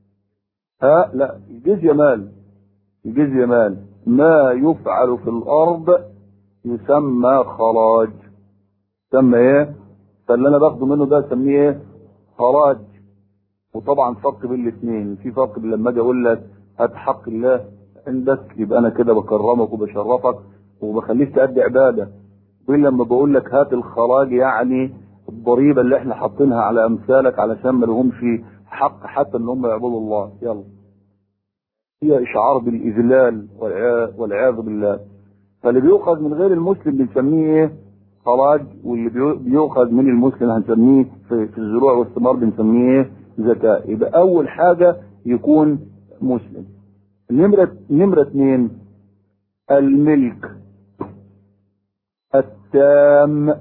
ها لا الجزية مال الجزية مال ما يفعل في الارض يسمى خراج يسمى ايه فاللي انا باخده منه ده اسميه ايه خراج وطبعا فرق بين الاثنين في فرق بين لما اجي اقول لك هات حق الله عندك يبقى انا كده بكرمك وبشرفك وبخليك تأدي عباده وبين لما بقول لك هات الخراج يعني الضريبه اللي احنا حاطينها على امثالك علشان ما لهمش حق حتى ان هم يعبدوا الله يلا هي إشعار بالإذلال والعيا- والعياذ بالله فاللي بيؤخذ من غير المسلم بنسميه إيه؟ خراج واللي بيو- بيؤخذ من المسلم هنسميه في, في الزروع والثمار بنسميه إيه؟ زكاة يبقى أول حاجة يكون مسلم نمرة نمرة اثنين الملك التام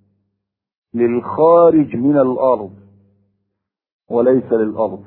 للخارج من الأرض وليس للأرض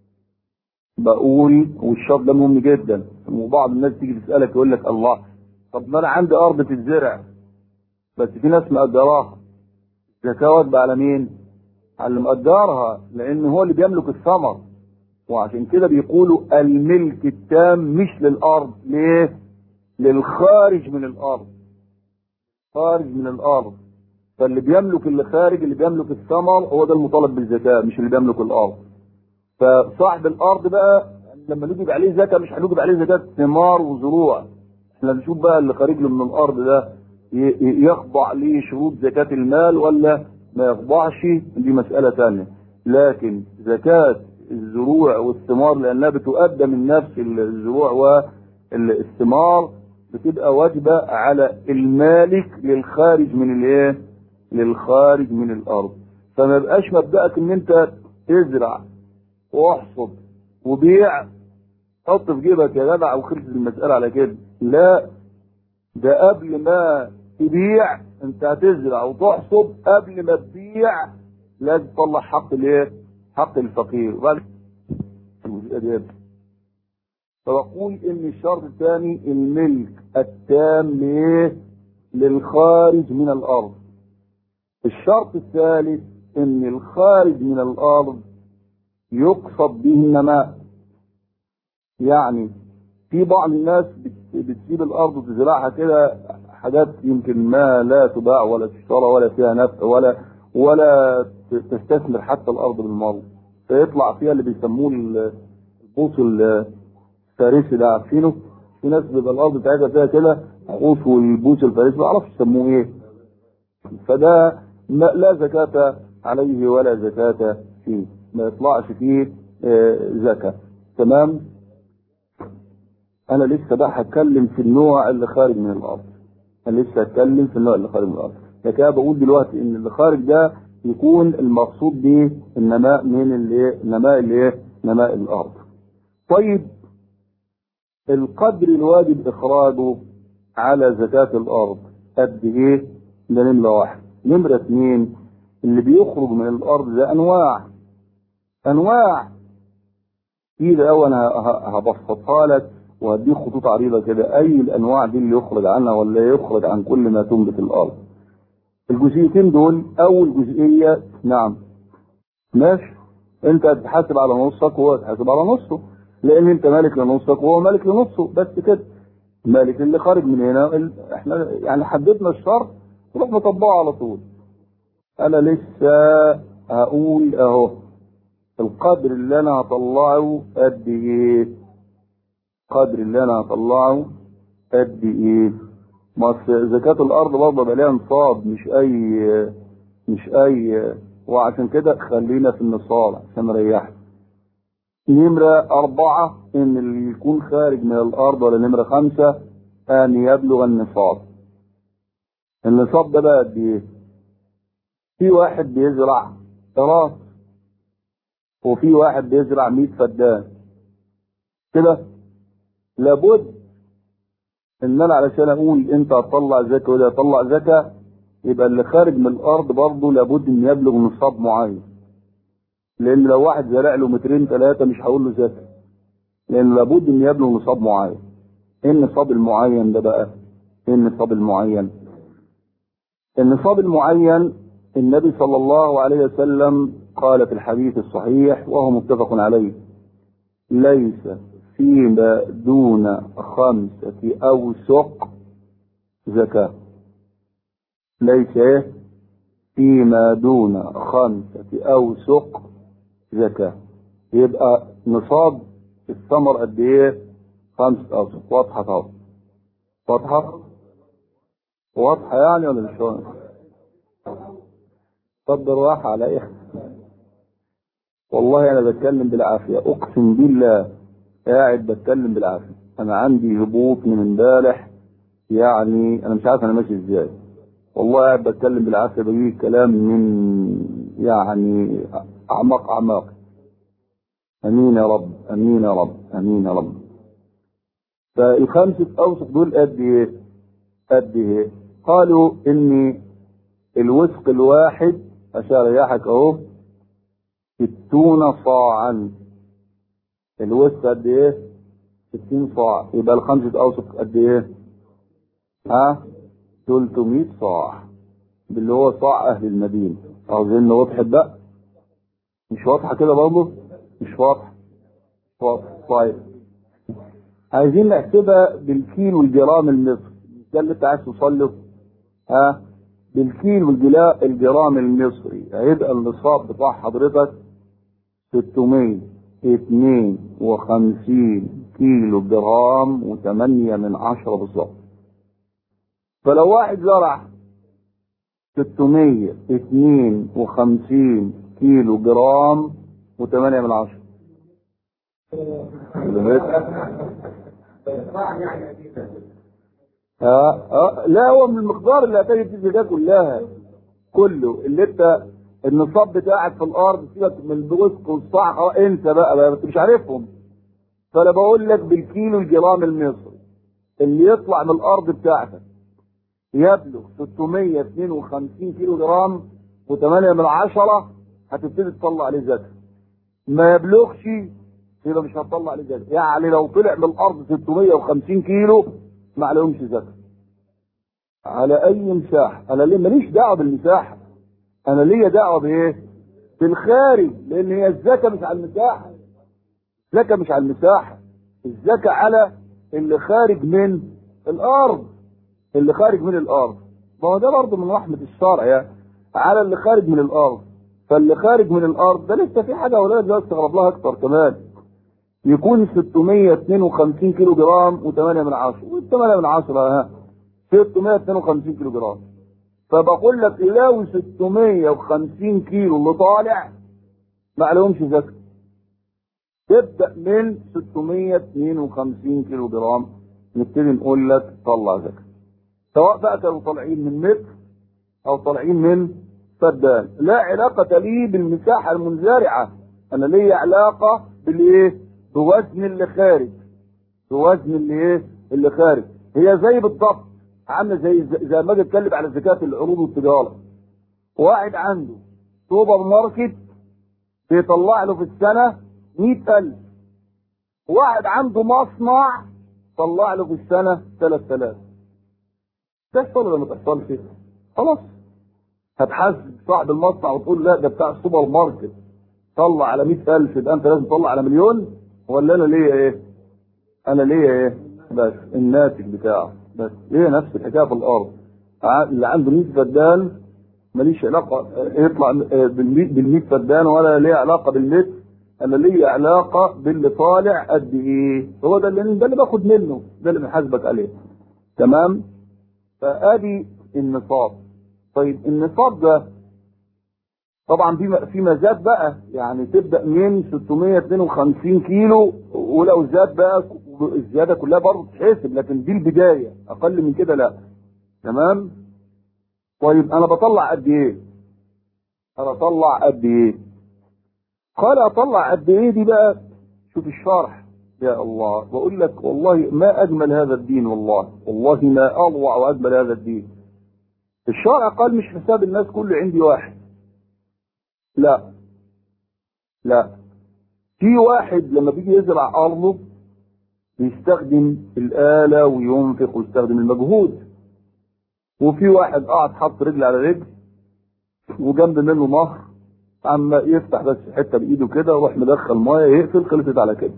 بقول والشرط ده مهم جدا وبعض الناس تيجي تسألك يقول لك الله طب ما أنا عندي أرض تتزرع بس في ناس مقدراها الزكاة واجبة على مين؟ على اللي مقدرها لأن هو اللي بيملك الثمر وعشان كده بيقولوا الملك التام مش للأرض ليه؟ للخارج من الأرض خارج من الأرض فاللي بيملك اللي خارج اللي بيملك الثمر هو ده المطالب بالزكاة مش اللي بيملك الأرض فصاحب الأرض بقى لما نجيب عليه زكاة مش هنجيب عليه زكاة ثمار وزروع احنا نشوف بقى اللي خارج له من الأرض ده ي- ي- يخضع ليه شروط زكاة المال ولا ما يخضعش دي مسألة ثانية لكن زكاة الزروع والثمار لأنها بتؤدى من نفس الزروع والثمار بتبقى واجبة على المالك للخارج من الايه؟ للخارج من الأرض فما يبقاش مبدأك ان انت تزرع واحصد وبيع حط في جيبك يا جدع وخلص المسألة على كده لا ده قبل ما تبيع انت هتزرع وتحصد قبل ما تبيع لازم تطلع حق الايه؟ حق الفقير وبعد الجزئية دي فبقول ان الشرط الثاني الملك التام ليه؟ للخارج من الارض الشرط الثالث ان الخارج من الارض يقصد به النماء يعني في بعض الناس بت- بتسيب الارض وتزرعها كده حاجات يمكن ما لا تباع ولا تشترى ولا فيها نفع ولا ولا ت- تستثمر حتى الارض بالمرض فيطلع فيها اللي بيسموه ال- البوص الفارسي ده عارفينه في ناس بيبقى الارض بتاعتها فيها كده خوص والبوص الفارسي ما اعرفش يسموه ايه فده ما لا زكاة عليه ولا زكاة فيه ما يطلعش فيه آه، زكاة تمام انا لسه بقى هتكلم في النوع اللي خارج من الارض انا لسه هتكلم في النوع اللي خارج من الارض لكن انا بقول دلوقتي ان اللي خارج ده يكون المقصود به النماء من الايه نماء الايه نماء الارض طيب القدر الواجب اخراجه على زكاة الارض قد ايه ده نمرة واحد نمرة اثنين اللي بيخرج من الارض ده انواع انواع في الاول انا ه- هبسطها لك وهديك خطوط عريضه كده اي الانواع دي اللي يخرج عنها ولا يخرج عن كل ما تنبت الارض الجزئيتين دول اول جزئيه نعم ماشي انت هتحاسب على نصك وهو هتحاسب على نصه لان انت مالك لنصك وهو مالك لنصه بس كده مالك اللي خارج من هنا ال- احنا يعني حددنا الشرط نروح نطبقه على طول انا لسه هقول اهو القدر اللي انا هطلعه قد ايه القدر اللي انا هطلعه قد ايه ما أصل زكاة الارض برضه بقى ليها نصاب مش اي مش اي وعشان كده خلينا في النصاب عشان نريحك نمرة أربعة إن اللي يكون خارج من الأرض ولا نمرة خمسة أن يبلغ النصاب النصاب ده بقى قد إيه؟ في واحد بيزرع راس وفي واحد بيزرع 100 فدان كده لابد ان انا علشان اقول انت هتطلع زكاه وده هتطلع زكاه يبقى اللي خارج من الارض برضه لابد ان يبلغ نصاب معين لان لو واحد زرع له مترين ثلاثه مش هقول له زكاه لان لابد ان يبلغ نصاب معين ايه النصاب المعين ده بقى ايه النصاب المعين النصاب المعين النبي صلى الله عليه وسلم قال في الحديث الصحيح وهو متفق عليه ليس فيما دون خمسة أوسق زكاة ليس إيه؟ فيما دون خمسة أوسق زكاة يبقى نصاب الثمر قد إيه؟ خمسة أوسق واضحة طبعا واضحة؟ واضحة يعني ولا مش واضحة؟ صدر راحة عليا والله أنا بتكلم بالعافية أقسم بالله قاعد بتكلم بالعافيه انا عندي هبوط من امبارح يعني انا مش عارف انا ماشي ازاي والله قاعد بتكلم بالعافيه بجيب الكلام من يعني اعماق اعماق امين يا رب امين يا رب امين يا رب فالخمسه اوسط دول قد ايه؟ قد ايه؟ قالوا ان الوسق الواحد اشار رياحك اهو ستون صاعا الوسق قد ايه؟ ستين صاع يبقى الخمسة اوسط قد ايه؟ ها؟ 300 صاع اللي هو صاع اهل المدينة عاوزين وضحت بقى مش واضحة كده برضه مش واضحة مش واضحة طيب عايزين نحسبها بالكيلو الجرام المصري ده اللي انت عايز توصل له ها بالكيلو الجلا- الجرام المصري هيبقى النصاب بتاع حضرتك 652 كيلو جرام وثمانية من عشرة بالظبط فلو واحد زرع 652 كيلو جرام وثمانية من عشرة آه آه لا هو من المقدار اللي هتجد فيه الزكاة كلها كله اللي انت النصاب بتاعك في الارض سيبك من الوسق والصاع اه انسى بقى, بقى انت مش عارفهم فانا بقول لك بالكيلو الجرام المصري اللي يطلع من الارض بتاعتك يبلغ 652 كيلو جرام و8 من عشرة هتبتدي تطلع عليه زكاة ما يبلغش يبقى مش هتطلع عليه زكاة يعني لو طلع من الارض 650 كيلو ما عليهمش زكاة على اي مساحة انا ليه ماليش دعوة بالمساحة انا ليا دعوة بايه بالخارج لان هي الزكاة مش على المساحة الزكاة مش على المساحة الزكاة على اللي خارج من الارض اللي خارج من الارض ما هو ده برضه من رحمة الشرع يعني على اللي خارج من الارض فاللي خارج من الارض ده لسه في حاجة اولاد دلوقتي استغرب لها اكتر كمان يكون 652 كيلو جرام و8 من عشرة وال8 من عشرة ها 652 كيلو جرام فبقول لك لو 650 كيلو اللي طالع ما عليهمش زكاة تبدأ من 652 كيلو جرام نبتدي نقول لك طلع زكاة سواء بقى كانوا طالعين من متر او طالعين من فدان لا علاقة لي بالمساحة المنزرعة انا لي علاقة بالايه بوزن اللي خارج بوزن اللي ايه اللي خارج هي زي بالضبط عامله زي زي ما اجي اتكلم على زكاة العروض والتجارة واحد عنده سوبر ماركت بيطلع له في السنة 100000 واحد عنده مصنع طلع له في السنة 3000 تحصل ولا ما تحصلش؟ خلاص هتحاسب صاحب المصنع وتقول لا ده بتاع السوبر ماركت طلع على 100000 يبقى انت لازم تطلع على مليون ولا انا ليا ايه؟ انا ليا ايه؟ بس الناتج بتاعه بس هي نفس الحكايه في الارض ع- اللي عنده 100 فدان ماليش علاقه يطلع بال 100 فدان ولا ليه علاقه بالمتر انا ليا علاقه باللي طالع قد ايه هو ده اللي ده اللي باخد منه ده اللي بنحاسبك عليه تمام فادي النصاب طيب النصاب ده طبعا في في مزاد بقى يعني تبدا من 652 كيلو ولو زاد بقى الزياده كلها برضه تتحسب لكن دي البدايه اقل من كده لا تمام طيب انا بطلع قد ايه انا اطلع قد ايه قال اطلع قد ايه دي بقى شوف الشرح يا الله بقول لك والله ما اجمل هذا الدين والله والله ما اروع واجمل هذا الدين الشرع قال مش حساب الناس كله عندي واحد لا لا في واحد لما بيجي يزرع ارضه بيستخدم الآلة وينفق ويستخدم المجهود وفي واحد قاعد حط رجل على رجل وجنب منه نهر عم يفتح بس حته بايده كده ويروح مدخل ميه يقفل خلصت على كده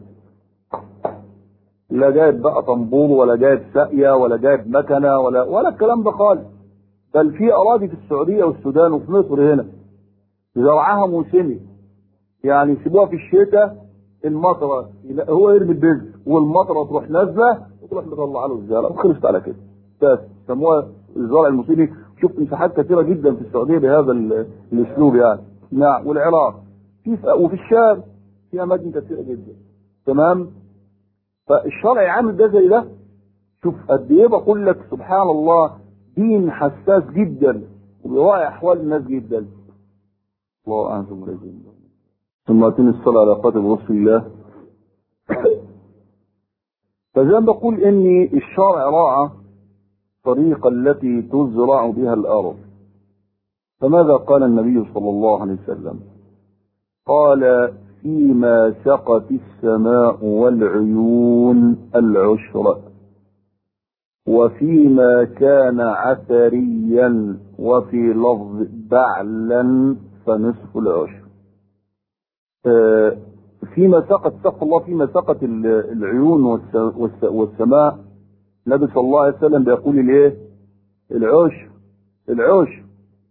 لا جايب بقى طنبور ولا جايب ساقيه ولا جايب مكنه ولا ولا الكلام ده خالص بل في اراضي في السعوديه والسودان وفي مصر هنا زرعها موسمي يعني يسيبوها في الشتاء المطره هو يرمي البذر والمطره تروح نازله وتروح مطلع له الزرع وخلصت على كده بس سموها الزرع الموسمي شفت مساحات كثيره جدا في السعوديه بهذا ال- الاسلوب يعني نعم والعراق في وفي الشام في اماكن كثيره جدا تمام فالشرع عامل ده زي ده شوف قد ايه بقول لك سبحان الله دين حساس جدا وبيراعي احوال الناس جدا الله اعلم بالله ثم اتم الصلاه على خاتم رسول الله فزي ما بقول ان الشرع راعى الطريقه التي تزرع بها الارض فماذا قال النبي صلى الله عليه وسلم قال فيما سقت السماء والعيون العشر وفيما كان عثريا وفي لفظ بعلا فنصف العشر آه، فيما سقط سقط الله فيما سقط ال- العيون والس- والس- والسماء النبي صلى الله عليه وسلم بيقول الايه العشر العشر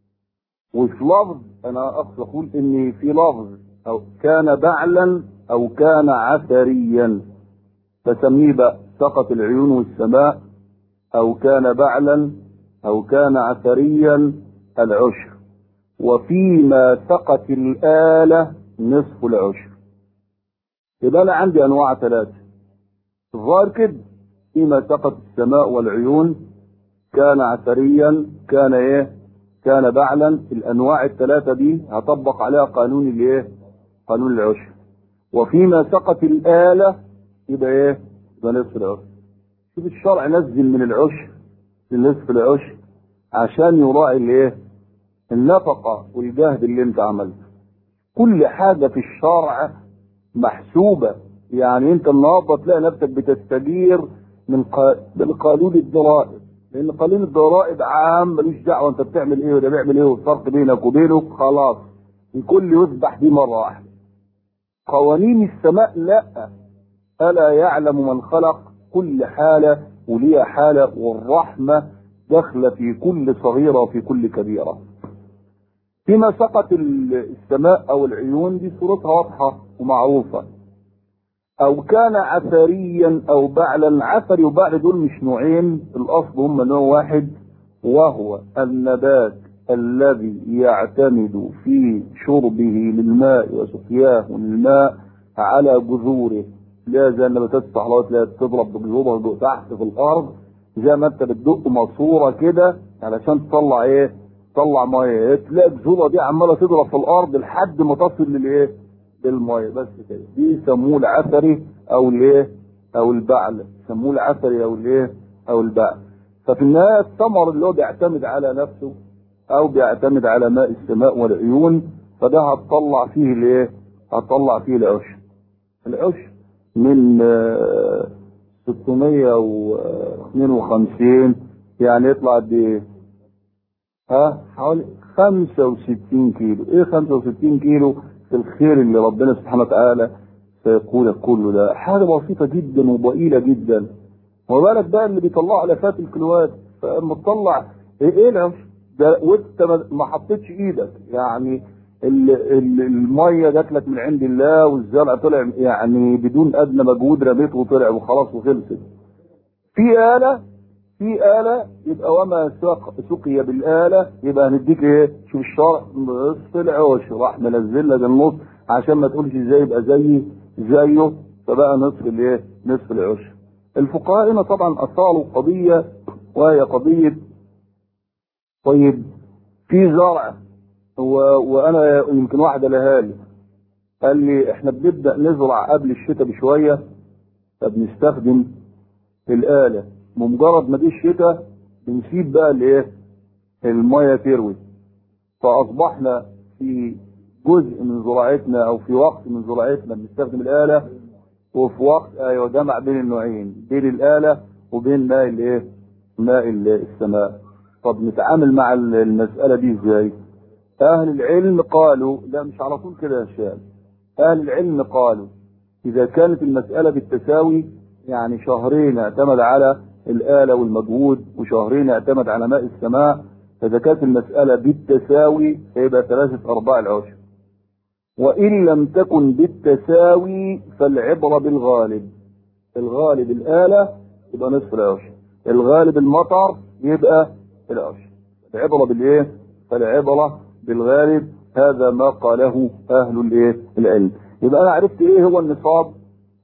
وفي لفظ انا اقصد اقول ان في لفظ او كان بعلا او كان عثريا فسميه بقى سقط العيون والسماء او كان بعلا او كان عثريا العشر وفيما سقط الآلة نصف العشر يبقى انا عندي انواع ثلاثة الظاهر كده فيما سقط السماء والعيون كان عثريا كان ايه كان بعلا الانواع الثلاثة دي هطبق عليها قانون الايه قانون العشر وفيما سقط الآلة يبقى ايه يبقى نصف العشر شوف الشرع نزل من العشر لنصف العشر عشان يراعي الايه النفقة والجهد اللي انت عملته كل حاجة في الشرع محسوبة يعني انت النهارده تلاقي نفسك بتستجير من قا- من قانون الضرائب لان قانون الضرائب عام ملوش دعوه انت بتعمل ايه وده بيعمل ايه والفرق بينك وبينه خلاص الكل يذبح دي مره واحده قوانين السماء لا الا يعلم من خلق كل حاله وليها حاله والرحمه داخله في كل صغيره وفي كل كبيره فيما سقط ال- السماء او العيون دي صورتها واضحه ومعروفه او كان عثريا او بعلا عثري وبعل دول مش نوعين الاصل هم نوع واحد وهو النبات الذي يعتمد في شربه للماء وسقياه للماء على جذوره لا زي النباتات الصحراوية تلاقيها تضرب بجذورها تحت في الارض زي ما انت بتدق ماسوره كده علشان تطلع ايه تطلع ميه تلاقي الجذوره دي عماله تضرب في الارض لحد ما تصل للايه للميه بس كده دي يسموه العثري او الايه او البعل يسموه العثري او الايه او البعل ففي النهايه الثمر اللي هو بيعتمد على نفسه او بيعتمد على ماء السماء والعيون فده هتطلع فيه الايه هتطلع فيه العشر العشر من آه، 652 يعني يطلع قد ايه ها حوالي 65 كيلو ايه 65 كيلو في الخير اللي ربنا سبحانه وتعالى سيقول كله ده حاجه بسيطه جدا وضئيله جدا وما بالك بقى اللي بيطلعوا الافات الكيلوات فلما تطلع ايه ايه العشر ده وانت ما- ما حطيتش ايدك يعني ال ال الميه جات لك من عند الله والزرع طلع يعني بدون ادنى مجهود رميته وطلع وخلاص وخلصت في آلة في آلة يبقى وما سق سقي بالآلة يبقى هنديك ايه شوف الشرع نصف العشر راح منزل لك النص عشان ما تقولش ازاي يبقى زي زيه فبقى نصف الايه نصف العشر الفقهاء هنا طبعا اثاروا قضية وهي قضية طيب في زرع و... وانا يمكن واحد قالها لي قال لي احنا بنبدا نزرع قبل الشتاء بشويه فبنستخدم الآلة بمجرد ما جه الشتاء بنسيب بقى الايه المية تروي فأصبحنا في جزء من زراعتنا أو في وقت من زراعتنا بنستخدم الآلة وفي وقت أيوة جمع بين النوعين بين الآلة وبين ماء الايه ماء ال- السماء طب نتعامل مع ال- المسألة دي ازاي أهل العلم قالوا لا مش على طول كده يا شباب أهل العلم قالوا إذا كانت المسألة بالتساوي يعني شهرين اعتمد على الآلة والمجهود وشهرين اعتمد على ماء السماء فإذا كانت المسألة بالتساوي فيبقى ثلاثة أرباع العشر وإن لم تكن بالتساوي فالعبرة بالغالب الغالب الآلة يبقى نصف العشر الغالب المطر يبقى العشر العبرة بالإيه؟ فالعبرة بالغالب هذا ما قاله أهل الإيه؟ العلم يبقى أنا عرفت إيه هو النصاب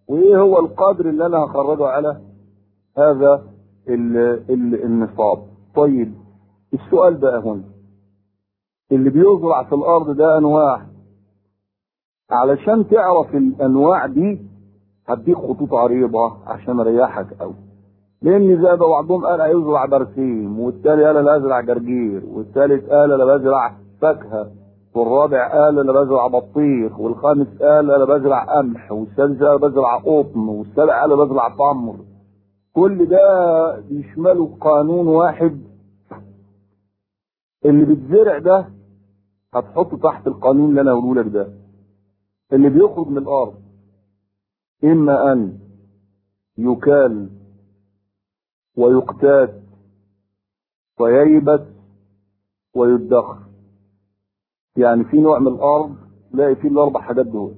وايه هو القدر اللي انا هخرجه على هذا ال ال النصاب طيب السؤال بقى هنا اللي بيزرع في الارض ده انواع علشان تعرف الانواع دي هديك خطوط عريضة عشان اريحك قوي لان زي ما بعضهم قال هيزرع برسيم والتاني قال انا ازرع جرجير والتالت قال انا بزرع فاكهه والرابع قال انا بزرع بطيخ والخامس قال انا بزرع قمح والسادس قال انا بزرع قطن والسابع قال انا بزرع تمر كل ده بيشمله قانون واحد اللي بيتزرع ده هتحطه تحت القانون اللي انا هقوله لك ده اللي بيخرج من الارض اما ان يكال ويقتات وييبس ويدخر يعني في نوع من الارض تلاقي فيه الاربع حاجات دول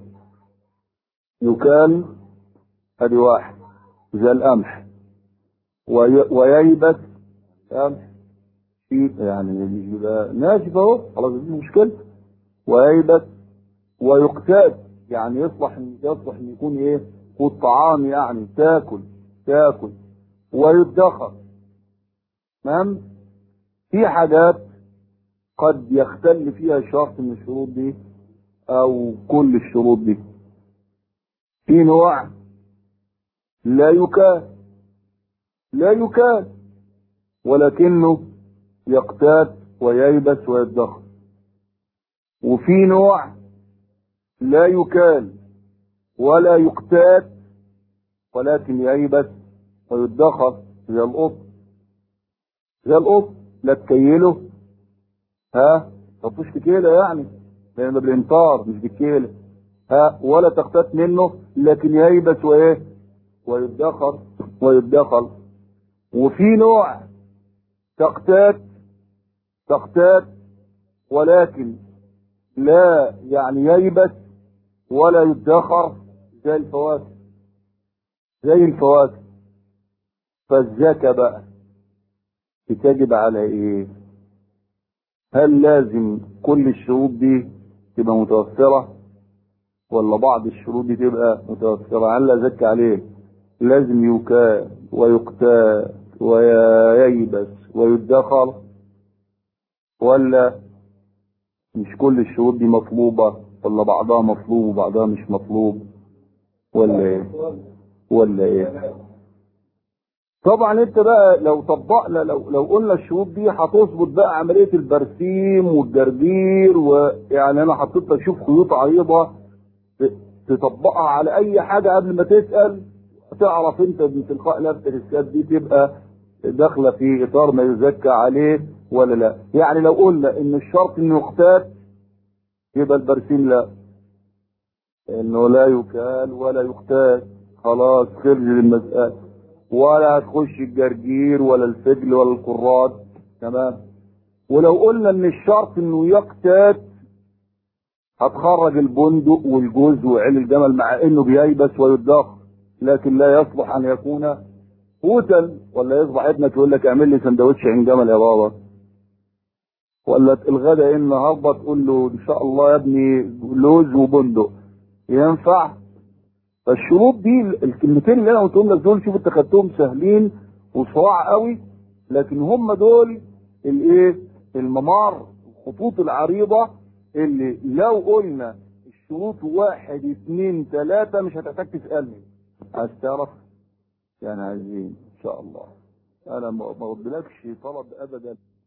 يكال ادي واحد زي القمح وي... وييبس قمح في يعني يبقى ناشف اهو خلاص دي مشكله وييبس ويقتات يعني يصلح يصلح ان يكون ايه قوت طعام يعني تاكل تاكل ويدخر تمام في حاجات قد يختل فيها شرط من الشروط دي او كل الشروط دي في نوع لا يكاد لا يكاد ولكنه يقتات وييبس ويدخر وفي نوع لا يكال ولا يقتات ولكن ييبس ويدخر زي القط زي القط لا تكيله ها تحطوش في كيلة يعني لان ده بالامطار مش بالكيلة ها ولا تقتات منه لكن ييبس وايه ويدخر ويدخر وفي نوع تقتات تقتات ولكن لا يعني ييبس ولا يدخر زي الفواكه زي الفواكه فالزكاة بقى بتجب على ايه هل لازم كل الشروط دي تبقى متوفرة ولا بعض الشروط دي تبقى متوفرة هل لا زكى عليه لازم يكاد ويقتات وييبس ويدخر ولا مش كل الشروط دي مطلوبة ولا بعضها مطلوب وبعضها مش مطلوب ولا ايه ولا ايه طبعا انت بقى لو طبقنا لو لو قلنا الشروط دي هتظبط بقى عمليه البرسيم والجرجير ويعني انا حطيت لك شوف خيوط عريضه تطبقها على اي حاجه قبل ما تسال تعرف انت من تلقاء نفسك السياد دي تبقى داخله في اطار ما يزكى عليه ولا لا يعني لو قلنا ان الشرط انه يقتات يبقى البرسيم لا انه لا يكال ولا يقتات خلاص خرج المسألة ولا هتخش الجرجير ولا الفجل ولا القراد تمام ولو قلنا ان الشرط انه يقتات هتخرج البندق والجوز وعين الجمل مع انه بييبس ويدخر لكن لا يصلح ان يكون قوتا ولا يصبح ابنك يقول لك اعمل لي سندوتش عين جمل يا بابا ولا الغدا ايه النهارده تقول له ان شاء الله يا ابني لوز وبندق ينفع فالشروط دي الكلمتين اللي انا قلتهم لك دول شوف انت خدتهم سهلين وصراع قوي لكن هم دول الايه الممار الخطوط العريضه اللي لو قلنا الشروط واحد اثنين ثلاثه مش هتحتاج تسالني عايز تعرف يعني عايزين ان شاء الله انا ما قلتلكش طلب ابدا